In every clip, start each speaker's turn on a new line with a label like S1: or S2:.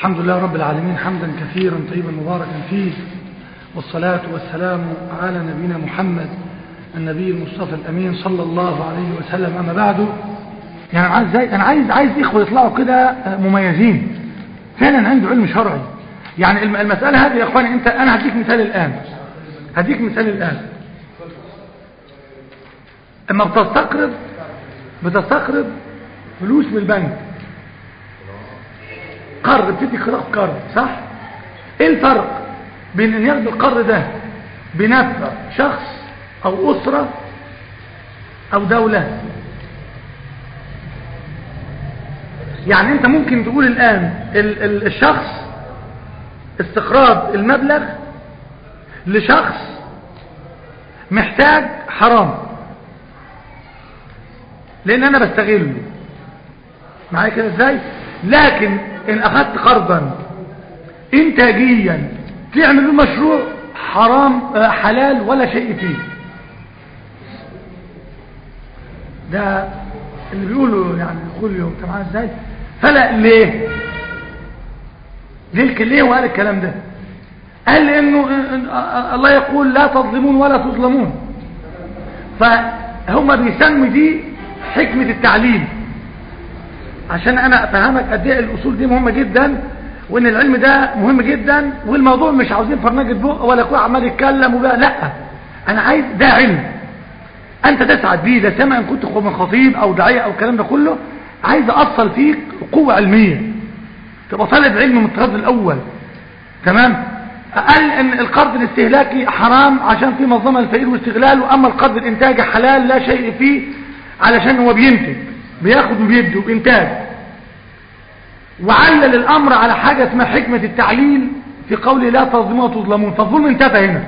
S1: الحمد لله رب العالمين حمدا كثيرا طيبا مباركا فيه والصلاة والسلام على نبينا محمد النبي المصطفى الأمين صلى الله عليه وسلم أما بعد يعني عايز زي أنا عايز عايز إخوة يطلعوا كده مميزين فعلا عنده علم شرعي يعني الم- المسألة هذه يا إخواني أنت أنا هديك مثال الآن هديك مثال الآن اما بتستقرض بتستقرض فلوس من البنك قرض بتدي قرض قرض صح ايه الفرق بين ان ياخد القرض ده بنفع شخص او اسرة او دولة يعني انت ممكن تقول الان ال ال الشخص استقراض المبلغ لشخص محتاج حرام لان انا بستغله معايا كده ازاي لكن ان اخذت قرضا انتاجيا تعمل له مشروع حرام آه، حلال ولا شيء فيه ده اللي بيقولوا يعني كل يوم انت معايا ازاي فلا ليه ليه ليه وقال الكلام ده قال لانه إن- آه، الله يقول لا تظلمون ولا تظلمون فهم بيسموا دي حكمة التعليم عشان انا افهمك قد ايه الاصول دي مهمة جدا وان العلم ده مهم جدا والموضوع مش عاوزين فرنجة بق ولا كل عمال يتكلم وبقى لا انا عايز ده علم انت تسعد بيه ده سمع ان كنت من خطيب او داعية او الكلام ده كله عايز اصل فيك قوة علمية تبقى طالب علم من الطراز الاول تمام قال ان القرض الاستهلاكي حرام عشان في منظمه الفقير واستغلاله اما القرض الانتاجي حلال لا شيء فيه علشان هو بينتج بياخد وبيدي وبانتاج وعلل الامر على حاجه اسمها حكمه التعليل في قوله لا تظلموا وتظلمون فالظلم انتفى هنا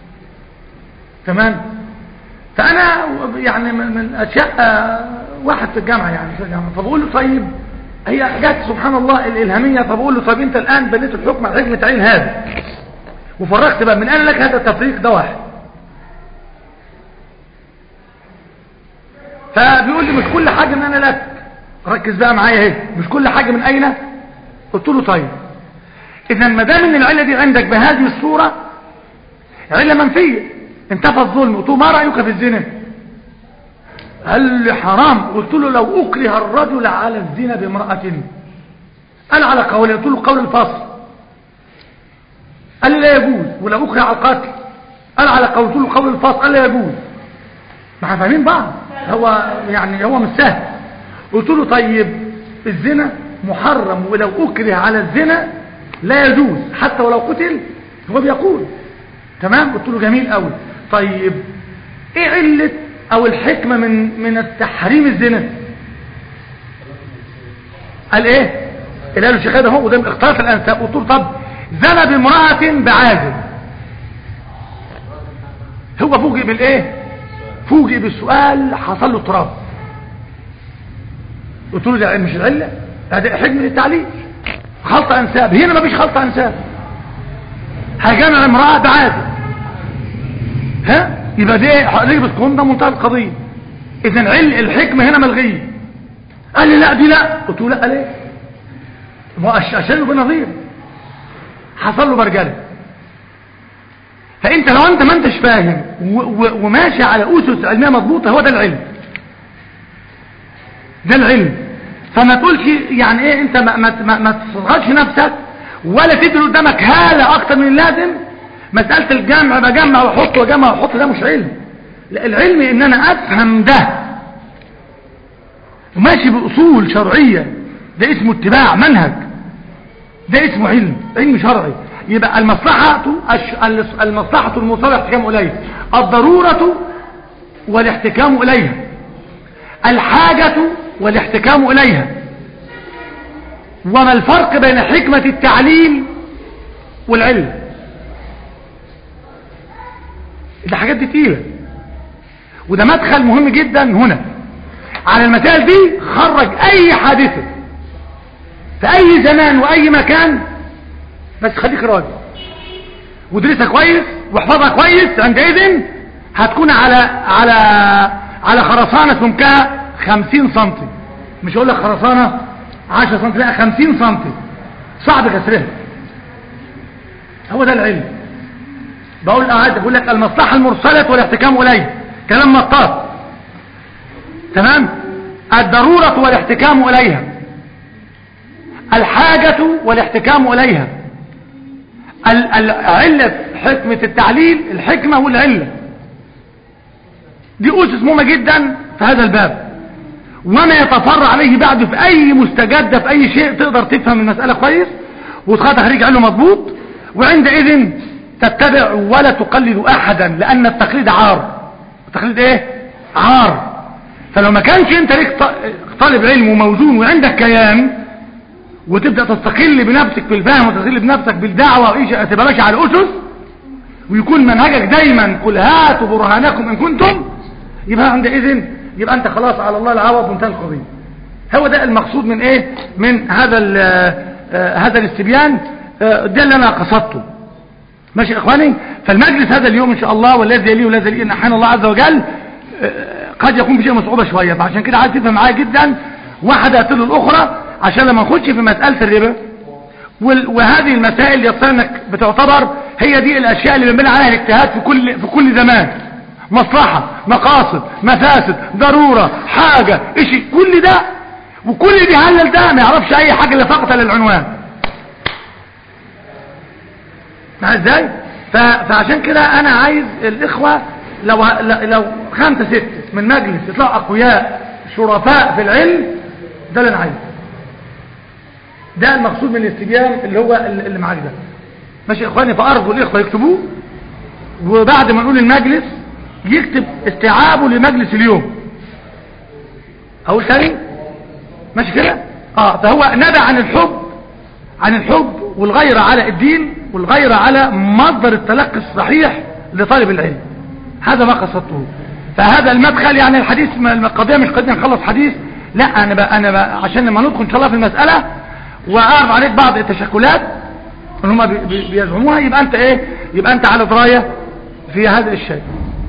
S1: تمام فانا يعني من من الاشياء آه، واحد في الجامعه يعني في الجامعه فبقول له طيب هي جت سبحان الله الالهاميه فبقول له طيب انت الان بنيت الحكم على حكمه تعيين هذا وفرقت بقى من اين لك هذا التفريق ده واحد فبيقول لي مش كل حاجه من انا لك ركز بقى معايا اهي مش كل حاجه من اين قلت له طيب اذا ما دام ان العله دي عندك بهذه الصوره عله منفيه انتفى الظلم قلت له ما رايك في الزنا قال لي حرام قلت له لو اكره الرجل على الزنا بامراه قال على قولي قلت له قول الفصل قال لي لا يجوز ولو اكره على القتل قال على قول قلت له قول الفصل قال لا يجوز ما احنا فاهمين بعض هو يعني هو مش سهل قلت له طيب الزنا محرم ولو اكره على الزنا لا يجوز حتى ولو قتل هو بيقول تمام قلت له جميل قوي طيب ايه علة او الحكمة من من التحريم الزنا قال ايه اللي قاله الشيخ ده هو قدام اختلاف الانساب قلت له طب زنى بامرأة بعازل هو فوجئ بالايه فوجئ بالسؤال حصل له اضطراب قلت له ده مش العله ده حكمه التعليل خلطه انساب هنا ما فيش خلطه انساب هجمع امراه بعازل ها يبقى دي نجبة كون ده منتهى القضيه اذا عل الحكمه هنا ملغيه قال لي لا دي لا قلت له لا ليه ما هو عشان بنظير حصل له برجله فانت لو انت ما انتش فاهم و- و- وماشي على اسس علميه مضبوطه هو ده العلم ده العلم فما تقولش يعني ايه انت ما, ما, ما, ما تصغرش نفسك ولا تدري قدامك هاله اكتر من اللازم مساله الجمع بجمع واحط واجمع واحط ده مش علم لا العلم ان انا افهم ده وماشي باصول شرعيه ده اسمه اتباع منهج ده اسمه علم علم شرعي يبقى المصلحة الش- المصلحة الموصلة الاحتكام إليها الضرورة والاحتكام إليها الحاجة والاحتكام إليها وما الفرق بين حكمة التعليل والعلم ده حاجات دي تقيلة وده مدخل مهم جدا هنا على المسائل دي خرج أي حادثة في أي زمان وأي مكان بس خليك راجل ودرسها كويس واحفظها كويس عندئذ هتكون على على على خرسانة سمكها 50 سم مش هقول لك خرسانة 10 سم لا 50 سم صعب كسرها هو ده العلم بقول أعد بقول لك المصلحة المرسلة والاحتكام إليه كلام مطاط تمام الضرورة والاحتكام إليها الحاجة والاحتكام إليها العلة حكمة التعليل الحكمة والعلة دي أسس مهمة جدا في هذا الباب وما يتفرع عليه بعد في أي مستجدة في أي شيء تقدر تفهم المسألة كويس وتخلي تخريج علم مضبوط وعندئذ تتبع ولا تقلد أحدا لأن التقليد عار التقليد إيه؟ عار فلو ما كانش أنت ليك طالب علم وموزون وعندك كيان وتبدأ تستقل بنفسك في الفهم وتستقل بنفسك بالدعوة وإيش تبقى ماشي على أسس ويكون منهجك دايما قل هاتوا برهانكم إن كنتم يبقى عندئذ يبقى أنت خلاص على الله العوض وانتهى القضية هو ده المقصود من إيه من هذا آه هذا الاستبيان آه ده اللي أنا قصدته ماشي يا إخواني فالمجلس هذا اليوم إن شاء الله والذي يليه والذي يليه إن أحيانا الله عز وجل آه قد يكون في شيء صعوبة شوية فعشان كده عايز تفهم معايا جدا واحدة تلو الأخرى عشان لما نخش في مسألة الربا وهذه المسائل يصير بتعتبر هي دي الأشياء اللي بنبني عليها الاجتهاد في كل في كل زمان مصلحة مقاصد مفاسد ضرورة حاجة اشي كل ده وكل اللي بيهلل ده ما يعرفش اي حاجة الا فقط للعنوان مع ازاي فعشان كده انا عايز الاخوة لو لو خمسة ستة من مجلس يطلعوا اقوياء شرفاء في العلم ده اللي انا عايزه ده المقصود من الاستبيان اللي هو اللي معاك ده ماشي يا اخواني فارجو الاخوه يكتبوه وبعد ما نقول المجلس يكتب استيعابه لمجلس اليوم اقول تاني ماشي كده اه فهو نبع عن الحب عن الحب والغيرة على الدين والغيرة على مصدر التلقي الصحيح لطالب العلم هذا ما قصدته فهذا المدخل يعني الحديث القضية مش قضية نخلص حديث لا انا بقى انا بقى عشان لما ندخل ان شاء الله في المسألة واعرض عليك بعض التشكلات اللي هم بيزعموها يبقى انت ايه يبقى انت على دراية في هذا الشيء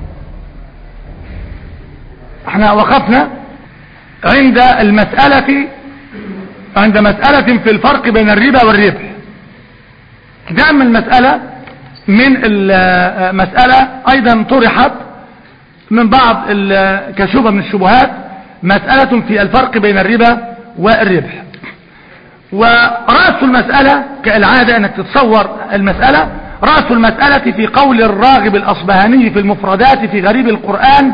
S1: احنا وقفنا عند المسألة عند مسألة في الفرق بين الربا والربح نعم المسألة من المسألة ايضا طرحت من بعض كشبه من الشبهات مسألة في الفرق بين الربا والربح ورأس المسألة كالعادة انك تتصور المسألة رأس المسألة في قول الراغب الأصبهاني في المفردات في غريب القرآن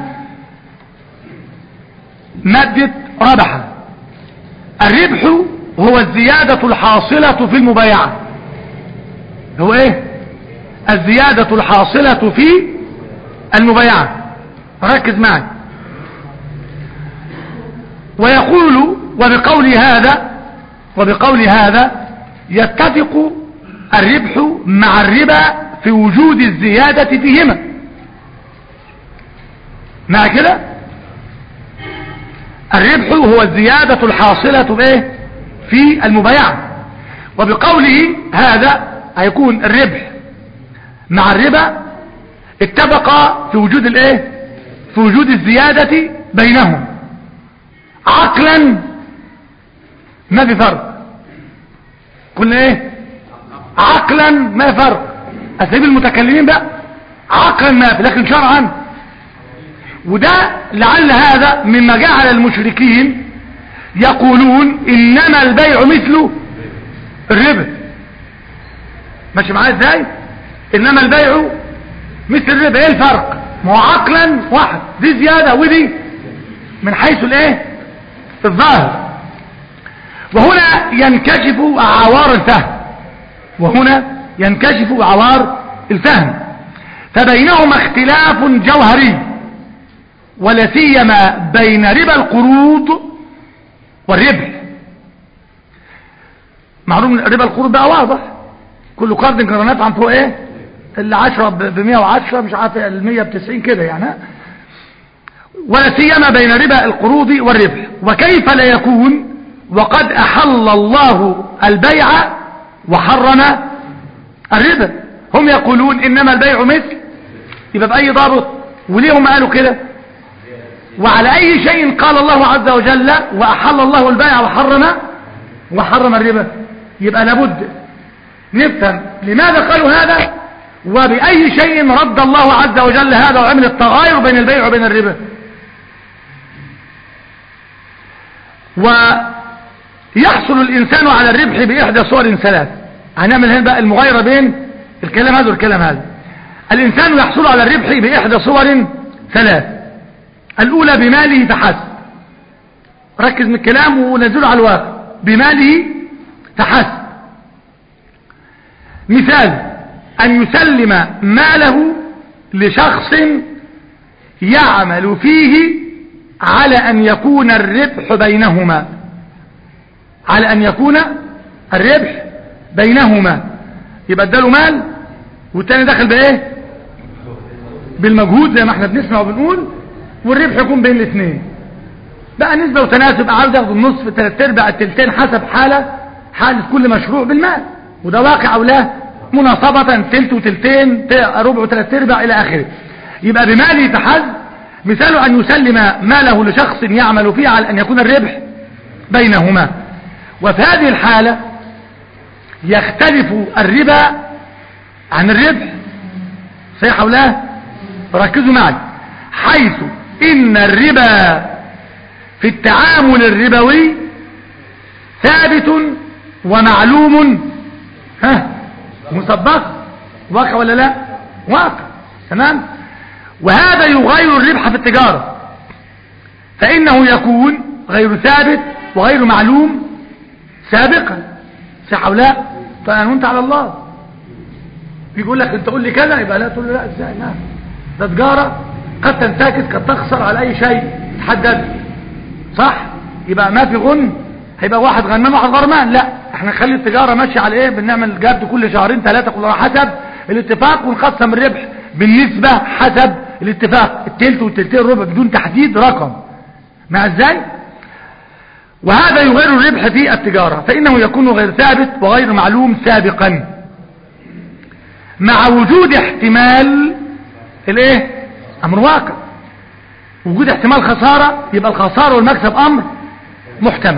S1: مادة ربح الربح هو الزيادة الحاصلة في المبايعة هو ايه الزيادة الحاصلة في المبايعة ركز معي ويقول وبقول هذا وبقول هذا يتفق الربح مع الربا في وجود الزيادة فيهما مع كده الربح هو الزيادة الحاصلة بايه في المبايعة وبقوله هذا هيكون الربح مع الربا اتفق في وجود الايه في وجود الزيادة بينهم عقلا ما في فرق قلنا ايه عقلا ما فرق اساليب المتكلمين بقى عقلا ما في لكن شرعا وده لعل هذا مما جعل المشركين يقولون انما البيع مثل الربا ماشي معايا ازاي انما البيع مثل الربا ايه الفرق ما هو عقلا واحد دي زيادة ودي من حيث الايه الظاهر وهنا ينكشف عوار الفهم وهنا ينكشف عوار الفهم فبينهما اختلاف جوهري ولا سيما بين ربا القروض والربح معلوم ربا القروض بقى واضح كل قرض كان نفعا فوق ايه اللي 10 ب 110 مش عارف ال 100 ب 90 كده يعني ولا سيما بين ربا القروض والربح وكيف لا يكون وقد احل الله البيع وحرم الربا هم يقولون انما البيع مثل يبقى باي ضابط وليه هم قالوا كده وعلى اي شيء قال الله عز وجل واحل الله البيع وحرم وحرم الربا يبقى لابد نفهم لماذا قالوا هذا وبأي شيء رد الله عز وجل هذا وعمل التغاير بين البيع وبين الربا ويحصل الإنسان على الربح بإحدى صور ثلاث هنعمل هنا بقى المغايرة بين الكلام هذا والكلام هذا الإنسان يحصل على الربح بإحدى صور ثلاث الأولى بماله فحسب ركز من الكلام ونزله على الواقع بماله فحسب مثال أن يسلم ماله لشخص يعمل فيه على أن يكون الربح بينهما على أن يكون الربح بينهما يبقى اداله مال والتاني دخل بايه بالمجهود زي ما احنا بنسمع وبنقول والربح يكون بين الاثنين بقى نسبة وتناسب عاوز ياخد النصف ثلاث ارباع التلتين حسب حالة حالة كل مشروع بالمال وده واقع او لا مناصبة تلت وتلتين ربع وثلاث ارباع الى اخره يبقى بماله تحز مثاله ان يسلم ماله لشخص يعمل فيه على ان يكون الربح بينهما وفي هذه الحالة يختلف الربا عن الربح صحيح او لا ركزوا معي حيث ان الربا في التعامل الربوي ثابت ومعلوم ها مسبق واقع ولا لا واقع تمام وهذا يغير الربح في التجارة فإنه يكون غير ثابت وغير معلوم سابقا صح او لا فأنا وانت على الله بيقول لك انت قول لي كذا يبقى لا تقول له لا ازاي لا ده تجارة قد تنتكس قد تخسر على اي شيء تحدد صح يبقى ما في غن هيبقى واحد غنمان واحد غرمان لا احنا نخلي التجارة ماشية على ايه بنعمل جرد كل شهرين ثلاثة كل حسب الاتفاق ونقسم الربح بالنسبة حسب الاتفاق التلت والتلتين الربع بدون تحديد رقم مع ازاي وهذا يغير الربح في التجارة فإنه يكون غير ثابت وغير معلوم سابقا مع وجود احتمال الايه امر واقع وجود احتمال خسارة يبقى الخسارة والمكسب امر محتمل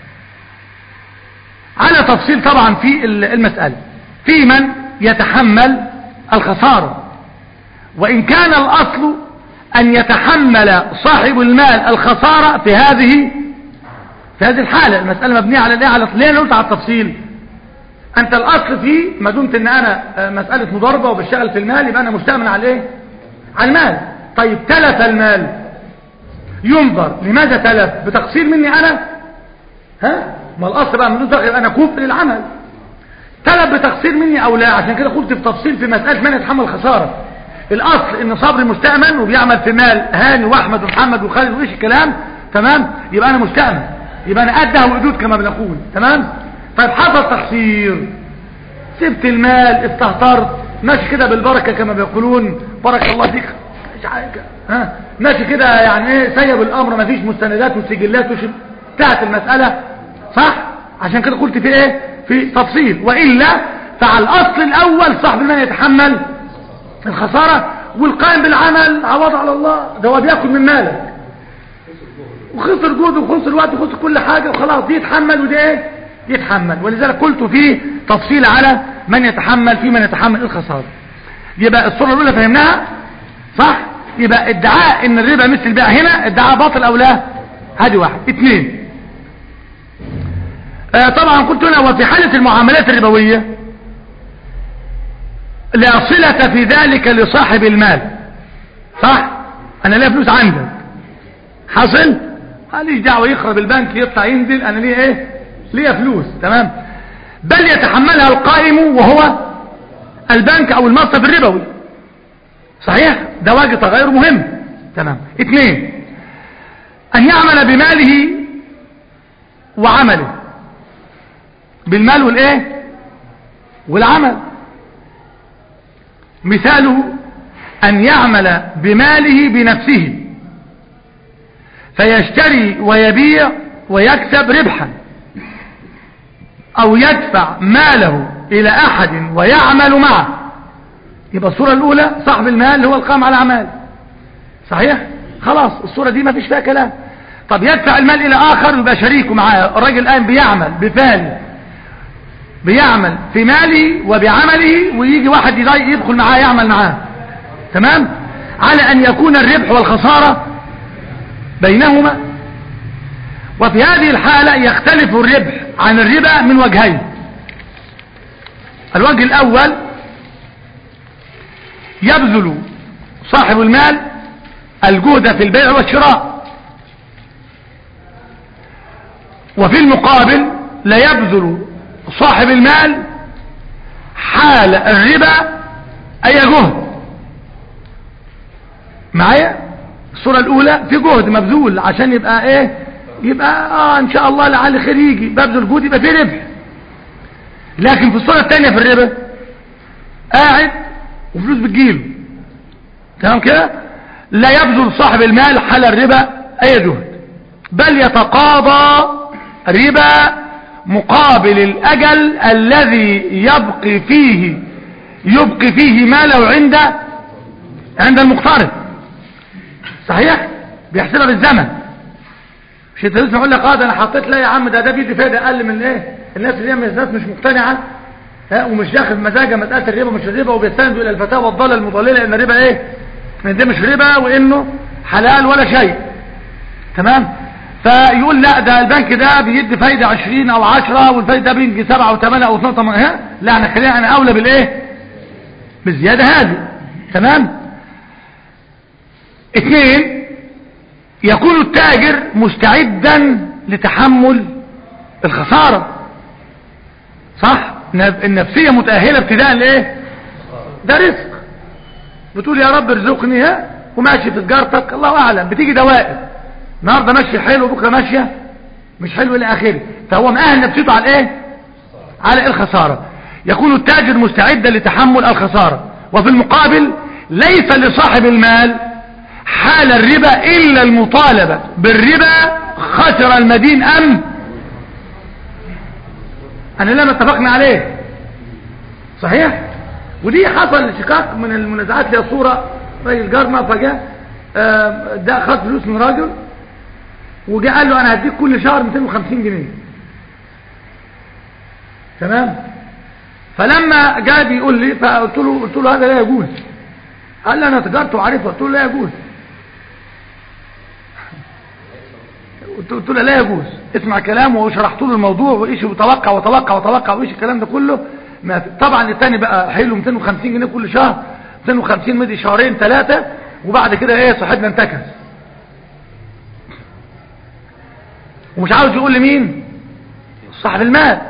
S1: على تفصيل طبعا في المسألة في من يتحمل الخسارة وإن كان الأصل أن يتحمل صاحب المال الخسارة في هذه في هذه الحالة المسألة مبنية على الايه على ليه قلت على التفصيل أنت الأصل فيه ما دمت أن أنا مسألة مضاربة وبشتغل في المال يبقى أنا مستأمن على ايه على المال طيب تلف المال ينظر لماذا تلف بتقصير مني أنا ها ما الأصل بقى من دون يبقى أنا كفء للعمل تلف بتقصير مني أو لا عشان كده قلت في تفصيل في مسألة من يتحمل خسارة الأصل إن صبري مستأمن وبيعمل في مال هاني وأحمد ومحمد وخالد وإيش الكلام تمام يبقى أنا مستأمن يبقى أنا أده وقدود كما بنقول تمام طيب حصل تقصير سبت المال استهترت ماشي كده بالبركة كما بيقولون بارك الله فيك مش حاجة ها ماشي كده يعني ايه سيب الامر مفيش مستندات وسجلات وش بتاعت المسألة صح عشان كده قلت في ايه في تفصيل وإلا فعلى الأصل الأول صاحب المال يتحمل الخسارة والقائم بالعمل عوض على الله ده هو بياكل من مالك وخسر جهد وخسر وقت وخسر كل حاجة وخلاص دي يتحمل ودي ايه يتحمل ولذلك قلت فيه تفصيل على من يتحمل في من يتحمل الخسارة يبقى الصورة الأولى فهمناها صح يبقى ادعاء ان الربا مثل البيع هنا ادعاء باطل او لا هذه واحد اثنين آه طبعا قلت هنا وفي حالة المعاملات الربوية لا صلة في ذلك لصاحب المال صح انا ليا فلوس عندك حصل ماليش دعوه يخرب البنك يطلع ينزل انا ليه ايه ليا فلوس تمام بل يتحملها القائم وهو البنك او المصرف الربوي صحيح ده واجه تغير مهم تمام اثنين ان يعمل بماله وعمله بالمال والايه والعمل مثاله ان يعمل بماله بنفسه فيشتري ويبيع ويكسب ربحا او يدفع ماله الى احد ويعمل معه يبقى الصورة الاولى صاحب المال هو القائم على اعمال صحيح خلاص الصورة دي ما فيش فيها كلام طب يدفع المال الى اخر يبقى شريكه معاه الراجل الان بيعمل بفال بيعمل في ماله وبعمله ويجي واحد يدخل معاه يعمل معاه تمام على ان يكون الربح والخسارة بينهما وفي هذه الحالة يختلف الربح عن الربا من وجهين الوجه الاول يبذل صاحب المال الجهد في البيع والشراء وفي المقابل لا يبذل صاحب المال حال الربا اي جهد معايا الصورة الاولى في جهد مبذول عشان يبقى ايه يبقى اه ان شاء الله لعل خير يجي ببذل جهد يبقى في ربح لكن في الصورة الثانية في الربا قاعد وفلوس بتجيله تمام كده لا يبذل صاحب المال حال الربا اي جهد بل يتقاضى ربا مقابل الاجل الذي يبقي فيه يبقي فيه ماله عند عند المقترض صحيح بيحسبها بالزمن مش انت لسه يقول لك اه ده انا حطيت لا يا عم ده ده بيدي فايده اقل من ايه الناس اللي هي من الناس مش مقتنعه ها ومش داخل مزاجها مساله الربا مش الربا وبيستند الى الفتاوى الضاله المضلله ان الربا ايه ان ده مش ربا وانه حلال ولا شيء تمام فيقول لا ده البنك ده بيدي فايده 20 او 10 والفايده بيجي 7 او 8 او 12 ها لا انا خلينا انا اولى بالايه بالزياده هذه تمام اثنين يكون التاجر مستعدا لتحمل الخسارة صح النفسية متأهلة ابتداء لايه ده رزق بتقول يا رب ارزقني ها وماشي في تجارتك الله اعلم بتيجي دوائر النهارده ماشي حلو بكره ماشيه مش حلو الى اخره فهو مأهل نفسيته على الايه على الخسارة يكون التاجر مستعدا لتحمل الخسارة وفي المقابل ليس لصاحب المال حال الربا إلا المطالبة بالربا خسر المدين أم أنا لما اتفقنا عليه صحيح ودي حصل شقاق من المنازعات لها صورة راجل جارنا فجاء ده خد فلوس من راجل وجاء قال له أنا هديك كل شهر 250 جنيه تمام فلما جاء بيقول لي فقلت له قلت له هذا لا يجوز قال لي انا تجارته وعارفها قلت له لا يجوز قلت له لا يجوز اسمع كلامه وشرحت له الموضوع وايش وتوقع وتوقع وتوقع وايش الكلام ده كله ما في. طبعا الثاني بقى حلو 250 جنيه كل شهر 250 مدي شهرين ثلاثه وبعد كده ايه صاحبنا انتكس ومش عاوز يقول لمين صاحب المال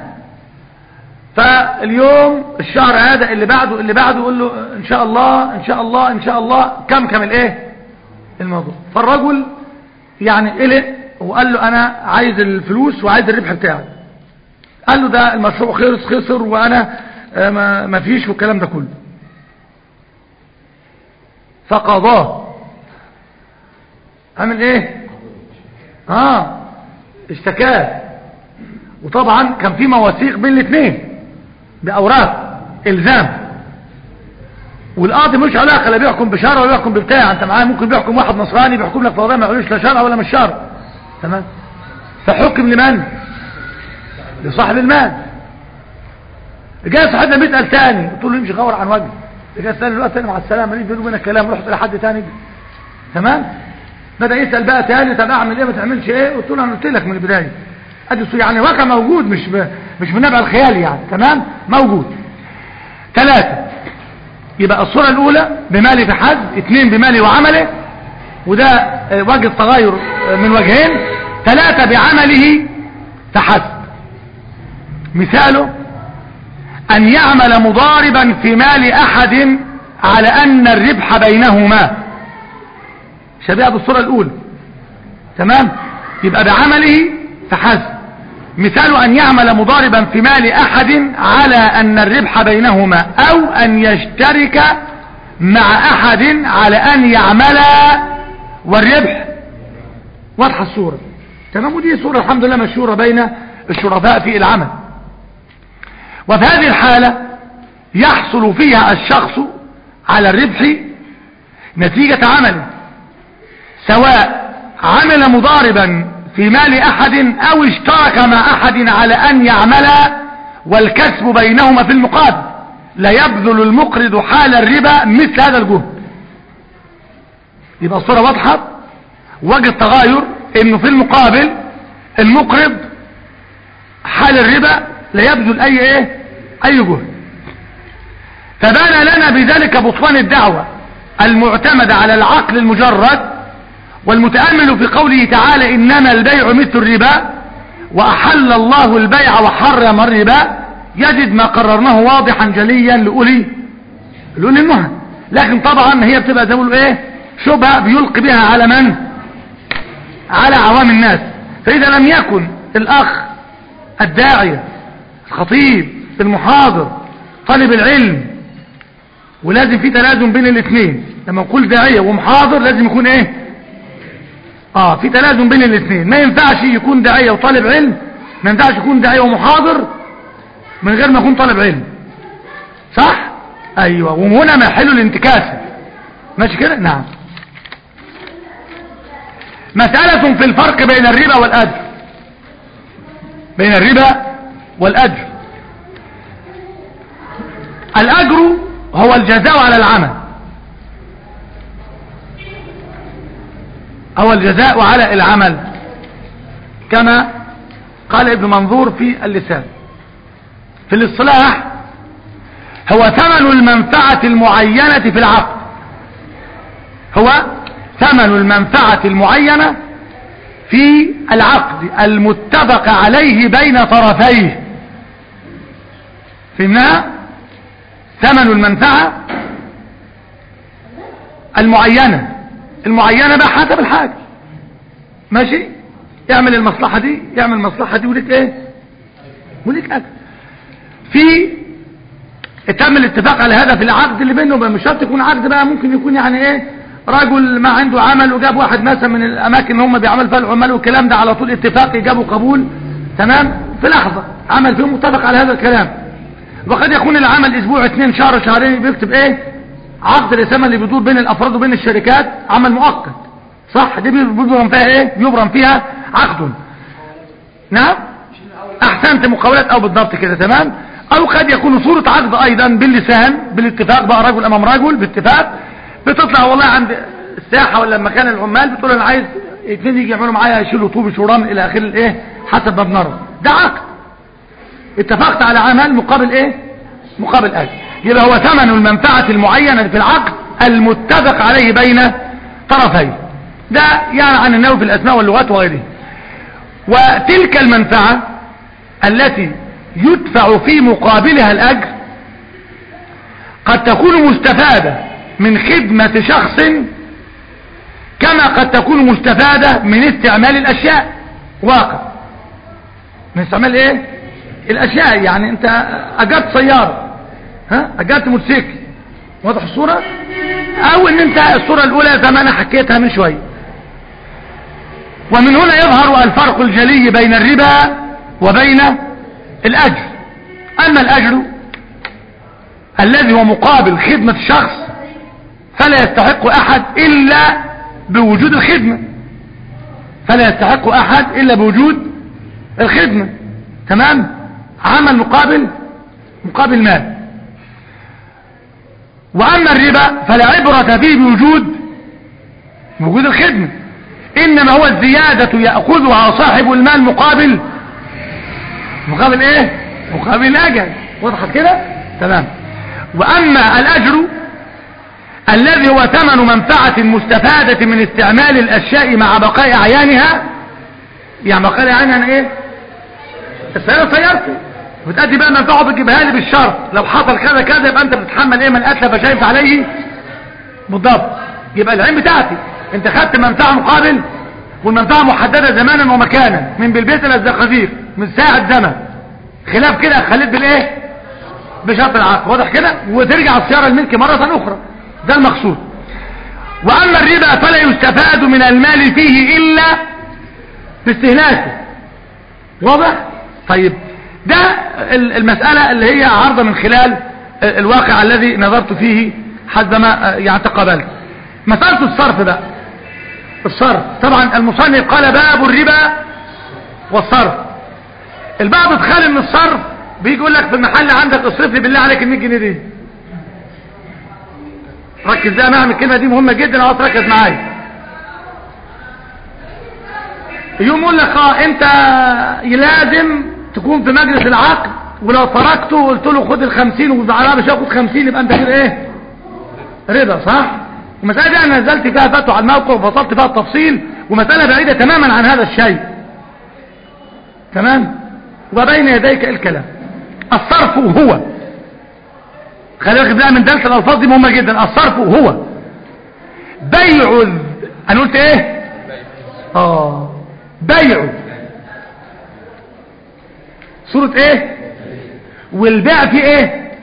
S1: فاليوم الشهر هذا اللي بعده اللي بعده يقول له ان شاء الله ان شاء الله ان شاء الله كم كم الايه الموضوع فالرجل يعني قلق وقال له انا عايز الفلوس وعايز الربح بتاعه قال له ده المشروع خلص خسر وانا ما, ما فيش والكلام ده كله فقضاه عمل ايه اه اشتكاه وطبعا كان في مواثيق بين الاثنين باوراق الزام والقاضي مش علاقه لا بيحكم بشرع ولا بيحكم ببتاع انت معاه ممكن بيحكم واحد نصراني بيحكم لك فضاء ما يقولوش لا شرع ولا مش شرع تمام فحكم لمن لصاحب المال جاء صاحبنا بيسال تاني قلت له يمشي غور عن وجهه جاء سال الوقت تاني مع السلامه ليه بينه وبين الكلام رحت لحد تاني تمام بدا يسال بقى تاني طب اعمل ايه ما تعملش ايه قلت له انا قلت لك من البدايه ادي يعني واقع موجود مش ب... مش من نبع الخيال يعني تمام موجود ثلاثة يبقى الصورة الأولى بمالي في حد اثنين بمالي وعمله وده وجه التغير من وجهين ثلاثة بعمله فحسب مثاله أن يعمل مضاربا في مال أحد على أن الربح بينهما شبيهة بالصورة الأولى تمام يبقى بعمله فحسب مثال أن يعمل مضاربا في مال أحد على أن الربح بينهما أو أن يشترك مع أحد على أن يعمل والربح واضحة الصورة تمام ودي صورة الحمد لله مشهورة بين الشرفاء في العمل وفي هذه الحالة يحصل فيها الشخص على الربح نتيجة عمله سواء عمل مضاربا في مال أحد أو اشترك مع أحد على أن يعمل والكسب بينهما في المقابل لا يبذل المقرض حال الربا مثل هذا الجهد يبقى الصورة واضحة وجه التغاير انه في المقابل المقرض حال الربا لا يبذل اي ايه اي جهد فبان لنا بذلك بطلان الدعوة المعتمدة على العقل المجرد والمتأمل في قوله تعالى إنما البيع مثل الربا وأحل الله البيع وحرم الربا يجد ما قررناه واضحا جليا لأولي لأولي النهى لكن طبعا هي بتبقى زي ما بيقولوا ايه شبهة بيلقي بها على من على عوام الناس فإذا لم يكن الأخ الداعية الخطيب المحاضر طالب العلم ولازم في تلازم بين الاثنين لما نقول داعية ومحاضر لازم يكون ايه اه في تلازم بين الاثنين ما ينفعش يكون داعية وطالب علم ما ينفعش يكون داعية ومحاضر من غير ما يكون طالب علم صح ايوه وهنا محل الانتكاسة ماشي كده نعم مسألة في الفرق بين الربا والأجر بين الربا والأجر الأجر هو الجزاء على العمل أو الجزاء على العمل كما قال ابن منظور في اللسان في الاصطلاح هو ثمن المنفعة المعينة في العقد هو ثمن المنفعة المعينة في العقد المتفق عليه بين طرفيه فهمناها ثمن المنفعة المعينة المعينة بقى حسب الحاجة ماشي يعمل المصلحة دي يعمل المصلحة دي وليك ايه وليك اجر في تم الاتفاق على هذا في العقد اللي بينه وبين مش شرط يكون عقد بقى ممكن يكون يعني ايه رجل ما عنده عمل وجاب واحد مثلا من الاماكن اللي هم بيعمل فيها العمال والكلام ده على طول اتفاق جابوا قبول تمام في لحظة عمل فيهم متفق على هذا الكلام وقد يكون العمل اسبوع اثنين شهر شهرين بيكتب ايه عقد الاسامه اللي بيدور بين الافراد وبين الشركات عمل مؤقت صح دي بيبرم فيها ايه بيبرم فيها عقد نعم احسنت مقاولات او بالضبط كده تمام او قد يكون صورة عقد ايضا باللسان بالاتفاق بقى رجل امام رجل باتفاق بتطلع والله عند الساحة ولا مكان العمال بتقول انا عايز اتنين يجي يعملوا معايا يشيلوا طوب شوران الى اخر الايه حسب ما بنرى ده عقد اتفقت على عمل مقابل ايه مقابل اجر يبقى هو ثمن المنفعة المعينة في العقد المتفق عليه بين طرفين ده يعني عن النوع في الاسماء واللغات وغيره وتلك المنفعة التي يدفع في مقابلها الاجر قد تكون مستفادة من خدمة شخص كما قد تكون مستفادة من استعمال الاشياء واقع من استعمال ايه الاشياء يعني انت اجرت سيارة ها اجرت موتوسيكل واضح الصورة او ان انت الصورة الاولى زي ما انا حكيتها من شوية ومن هنا يظهر الفرق الجلي بين الربا وبين الاجر اما الاجر الذي هو مقابل خدمة الشخص فلا يستحق احد الا بوجود الخدمة فلا يستحق احد الا بوجود الخدمة تمام عمل مقابل مقابل مال واما الربا فلا عبرة فيه بوجود وجود الخدمة انما هو الزيادة يأخذها صاحب المال مقابل مقابل ايه مقابل الاجل وضحت كده تمام واما الاجر الذي هو ثمن منفعة مستفادة من استعمال الاشياء مع بقاء اعيانها يعني بقاء اعيانها ايه السيارة سيارتي بتأدي بقى منفعه بتجيبها لي بالشرط لو حصل كذا كذا يبقى انت بتتحمل ايه من اتلف شايف عليه بالضبط يبقى العين بتاعتي انت خدت منفعة مقابل والمنفعة محددة زمانا ومكانا من بالبيت الى الزقازيق من ساعة زمن خلاف كده خليت بالايه بشرط العقد واضح كده وترجع السيارة الملك مرة اخرى ده المقصود واما الربا فلا يستفاد من المال فيه الا باستهلاكه واضح طيب ده المسألة اللي هي عرضة من خلال الواقع الذي نظرت فيه حد ما يعني تقابلت مسألة الصرف بقى الصرف طبعا المصنف قال باب الربا والصرف البعض اتخيل ان الصرف بيجي يقول لك في المحل عندك اصرف لي بالله عليك ال 100 جنيه دي ركز بقى معايا الكلمه دي مهمه جدا عاوز تركز معايا يوم يقول لك اه انت لازم تكون في مجلس العقد ولو تركته وقلت له خد ال 50 وزعلان مش هاخد 50 يبقى انت كده ايه رضا صح المساله دي انا نزلت فيها فتوى على الموقع وفصلت فيها التفصيل ومساله بعيده تماما عن هذا الشيء تمام وبين يديك الكلام الصرف هو خلي بالك بقى من دلسه الالفاظ دي مهمه جدا الصرف هو بيع الذ- انا قلت ايه اه بيع صورة ايه والبيع في ايه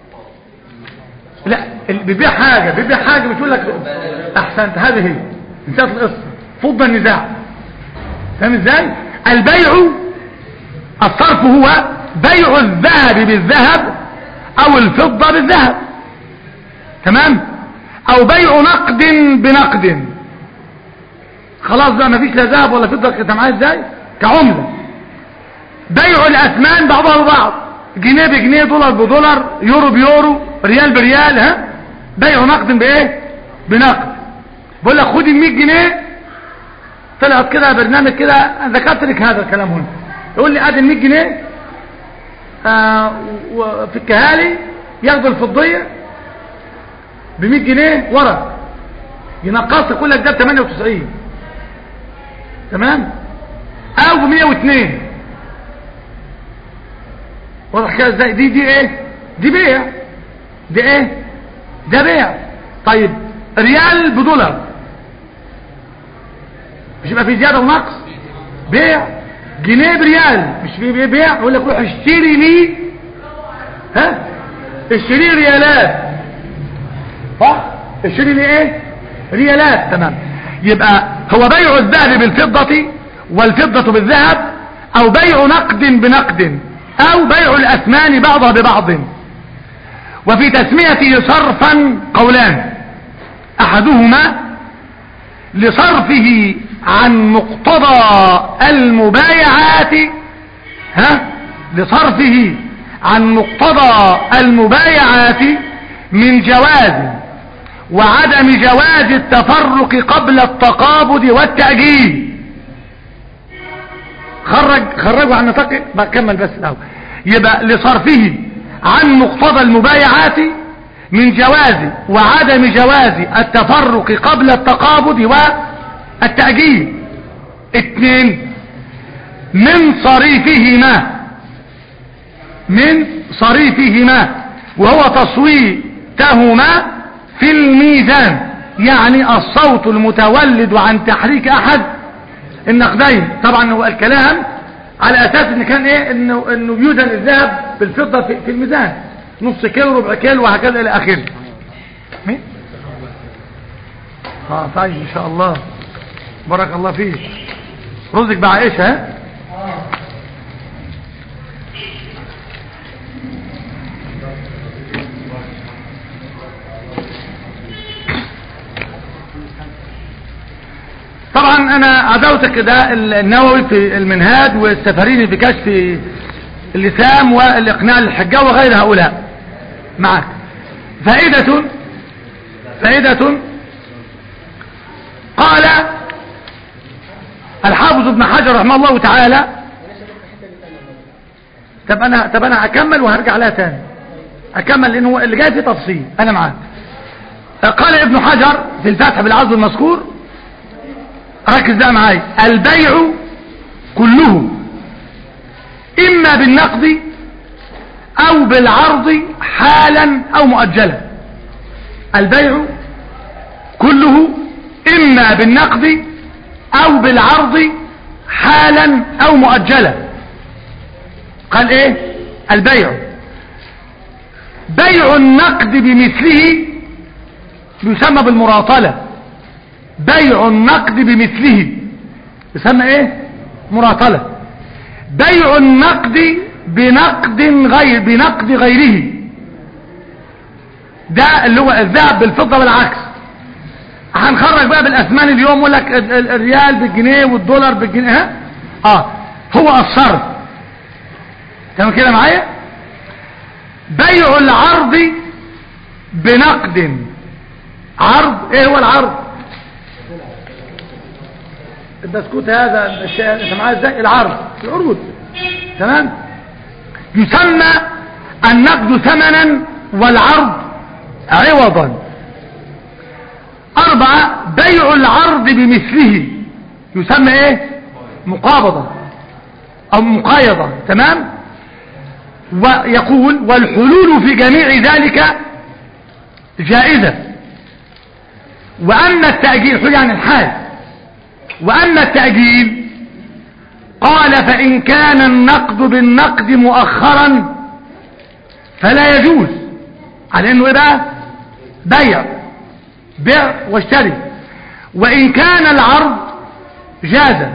S1: لا اللي بيبيع حاجة بيبيع حاجة بتقول لك احسنت هذه هي انتهت القصة فض النزاع فاهم ازاي البيع الصرف هو بيع الذهب بالذهب او الفضة بالذهب تمام او بيع نقد بنقد خلاص بقى مفيش لا ذهب ولا فضة كده معايا ازاي كعملة بيع الاثمان بعضها ببعض جنيه بجنيه دولار بدولار يورو بيورو ريال بريال ها بيع نقد بايه بنقد بقول لك خد ال 100 جنيه طلعت كده برنامج كده أنا ذكرت لك هذا الكلام هنا يقول لي ادي ال 100 جنيه آه وفي الكهالي ياخدوا الفضيه ب 100 جنيه ورق ينقص يقول لك ده ب 98 تمام او ب 102 واضح كده ازاي دي دي ايه دي بيع دي ايه ده بيع طيب ريال بدولار مش يبقى في زياده ونقص بيع جنيه بريال مش في بيع يقول لك روح اشتري لي ها اشتري ريالات صح اشتري لي ايه ريالات تمام يبقى هو بيع الذهب بالفضة والفضة بالذهب او بيع نقد بنقد او بيع الاثمان بعضها ببعض وفي تسميته صرفا قولان احدهما لصرفه عن مقتضى المبايعات ها لصرفه عن مقتضى المبايعات من جواز وعدم جواز التفرق قبل التقابض والتأجيل خرج خرجوا عن نطاق بكمل بس الاول يبقى لصرفه عن مقتضى المبايعات من جواز وعدم جواز التفرق قبل التقابض والتأجيل اثنين من صريفهما من صريفهما وهو تصويتهما في الميزان يعني الصوت المتولد عن تحريك احد النقدين طبعا هو الكلام على اساس ان كان ايه انه انه يوزن الذهب بالفضه في, في الميزان نص كيلو ربع كيلو وهكذا الى اخره مين اه طيب ان شاء الله بارك الله فيك رزق بعائشه ها طبعا انا عدوتك ده النووي في المنهاج والسفريني في كشف اللسام والاقناع للحجة وغير هؤلاء معك فائدة فائدة قال الحافظ ابن حجر رحمه الله تعالى طب انا طب انا هكمل وهرجع لها تاني اكمل لان هو اللي جاي فيه تفصيل انا معاك قال ابن حجر في الفتح بالعرض المذكور ركز بقى معايا البيع كله اما بالنقد او بالعرض حالا او مؤجلا البيع كله اما بالنقد او بالعرض حالا او مؤجلا قال ايه البيع بيع النقد بمثله يسمى بالمراطله بيع النقد بمثله يسمى ايه مراطلة بيع النقد بنقد غير بنقد غيره ده اللي هو الذهب بالفضة والعكس هنخرج بقى بالاثمان اليوم يقول لك الريال بالجنيه والدولار بالجنيه ها اه هو الصرف تمام كده معايا بيع العرض بنقد عرض ايه هو العرض البسكوت هذا الشيء انت معاه ازاي العرض العروض تمام يسمى النقد ثمنا والعرض عوضا أربعة بيع العرض بمثله يسمى ايه مقابضة او مقايضة تمام ويقول والحلول في جميع ذلك جائزة وأما التأجيل حل عن الحال وأما التأجيل قال فإن كان النقد بالنقد مؤخرا فلا يجوز على انه ايه بقى بيع بيع واشتري وإن كان العرض جازا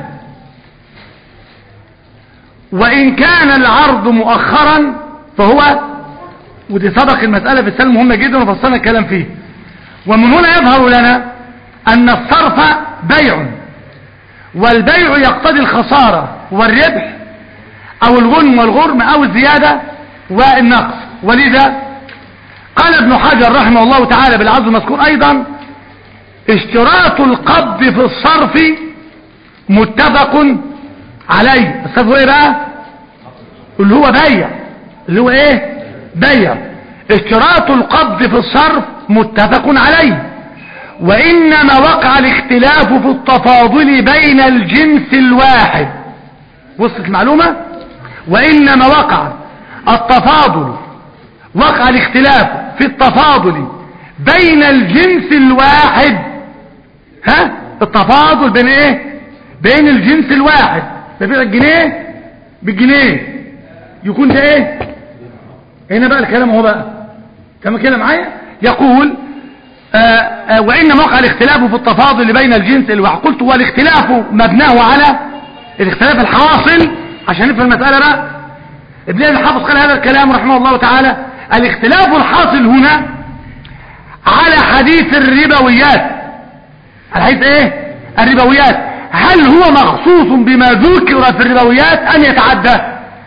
S1: وإن كان العرض مؤخرا فهو ودي سبق المسألة في السلم مهمة جدا وفصلنا الكلام فيه ومن هنا يظهر لنا أن الصرف بيع والبيع يقتضي الخسارة والربح أو الغنم والغرم أو الزيادة والنقص ولذا قال ابن حجر رحمه الله تعالى بالعرض المذكور أيضا اشتراط القبض في الصرف متفق عليه الصرف هو ايه بقى اللي هو بيع اللي هو ايه بيع اشتراط القبض في الصرف متفق عليه وإنما وقع الاختلاف في التفاضل بين الجنس الواحد وصلت المعلومة وإنما وقع التفاضل وقع الاختلاف في التفاضل بين الجنس الواحد ها التفاضل بين ايه بين الجنس الواحد ببيع الجنيه بالجنيه يكون ده ايه هنا بقى الكلام هو بقى كما كده معايا يقول آآ آآ وإنما وقع الاختلاف في التفاضل بين الجنس الواحد قلت والاختلاف مبناه على الاختلاف الحاصل عشان نفهم المسألة بقى ابن الحافظ قال هذا الكلام رحمه الله تعالى الاختلاف الحاصل هنا على حديث الربويات الحديث ايه الربويات هل هو مخصوص بما ذكر في الربويات ان يتعدى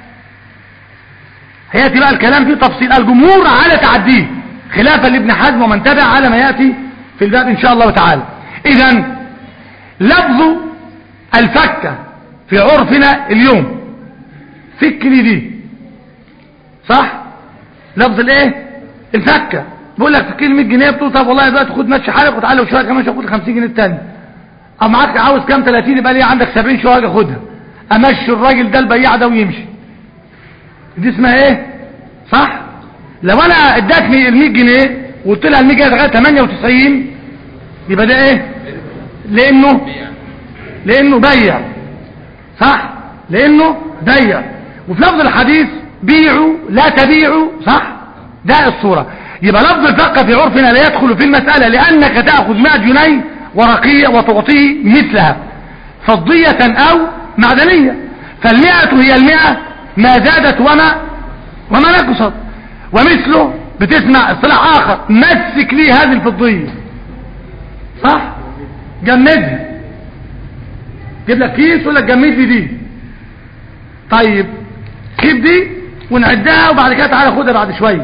S1: هياتي بقى الكلام فيه تفصيل الجمهور على تعديه خلافا لابن حزم ومن تبع على ما ياتي في الباب ان شاء الله تعالى اذا لفظ الفكه في عرفنا اليوم فكني دي صح لفظ الايه الفكه بقول لك فكني 100 جنيه بتقول طب والله دلوقتي خد ماشي حالك وتعالى وشويه كمان خد 50 جنيه الثاني او معاك عاوز كام 30 يبقى ليه عندك 70 شويه خدها امشي الراجل ده البياع ده ويمشي دي اسمها ايه صح لو انا ادتني ال 100 جنيه وقلت لها ال 100 جنيه لغايه 98 يبقى ده ايه لانه لانه بيع صح لانه بيع وفي لفظ الحديث بيعوا لا تبيعوا صح ده الصورة يبقى لفظ الفقه في عرفنا لا يدخل في المسألة لأنك تأخذ 100 جنيه ورقية وتعطيه مثلها فضية أو معدنية فالمئة هي المئة ما زادت وما وما نقصت ومثله بتسمع اصطلاح آخر مسك لي هذه الفضية صح جمدها جيب لك كيس ولا جمد لي دي طيب جيب دي ونعدها وبعد كده تعالى خدها بعد شويه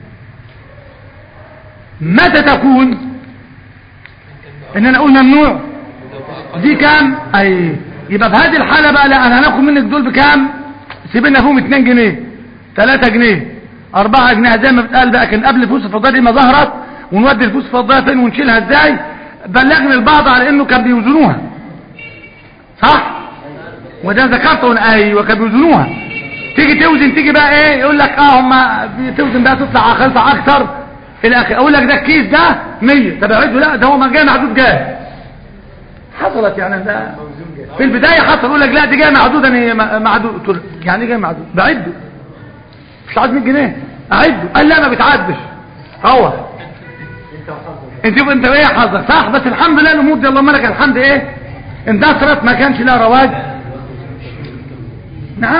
S1: متى تكون ان انا اقول ممنوع دي كام اي يبقى في هذه الحالة بقى لا انا هناخد منك دول بكام سيبنا فيهم 2 جنيه 3 جنيه 4 جنيه زي ما بتقال بقى كان قبل فلوس الفضيه دي ما ظهرت ونودي الفلوس الفضيه فين ونشيلها ازاي بلغني البعض على انه كان بيوزنوها صح وده ذكرته ايوه كان بيوزنوها تيجي توزن تيجي بقى ايه يقول لك اه هم بتوزن بقى تطلع خلطه اكتر الى اخره اقول لك ده الكيس ده 100 طب اعده لا ده هو ما جاي معدود جاي حصلت يعني ده في البدايه حصل يقول لك لا دي جاي معدود انا معدود قلت له يعني ايه جاي معدود بعده مش عايز 100 جنيه اعده قال لا ما بتعدش هو انت انت ايه حظك صح بس الحمد لله الامور دي اللهم لك الحمد ايه اندثرت ما كانش لها رواج نعم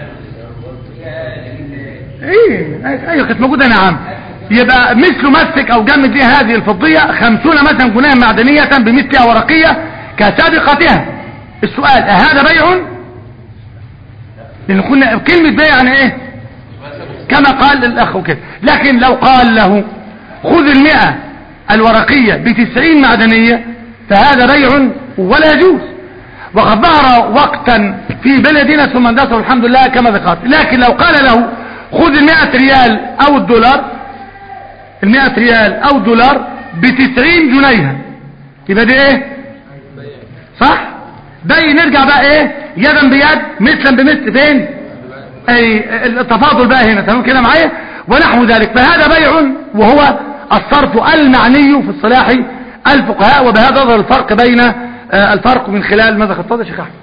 S1: ايه ايوه كانت موجوده نعم يبقى مثل مسك او جمد ليه هذه الفضية خمسون مثلا جنيه معدنية بمثلها ورقية كسابقتها السؤال هذا بيع لان كنا كلمة بيع يعني ايه كما قال الاخ كده لكن لو قال له خذ المئة الورقية بتسعين معدنية فهذا بيع ولا يجوز وقد ظهر وقتا في بلدنا ثم اندثر الحمد لله كما ذكرت لكن لو قال له خذ المئة ريال او الدولار المئة ريال او دولار بتسعين جنيها يبقى دي ايه صح باقي نرجع بقى ايه يدا بيد مثلا بمثل فين اي التفاضل بقى هنا تمام كده معايا ونحو ذلك فهذا بيع وهو الصرف المعني في الصلاح الفقهاء وبهذا يظهر الفرق بين آه، الفرق من خلال ماذا خطط يا شيخ احمد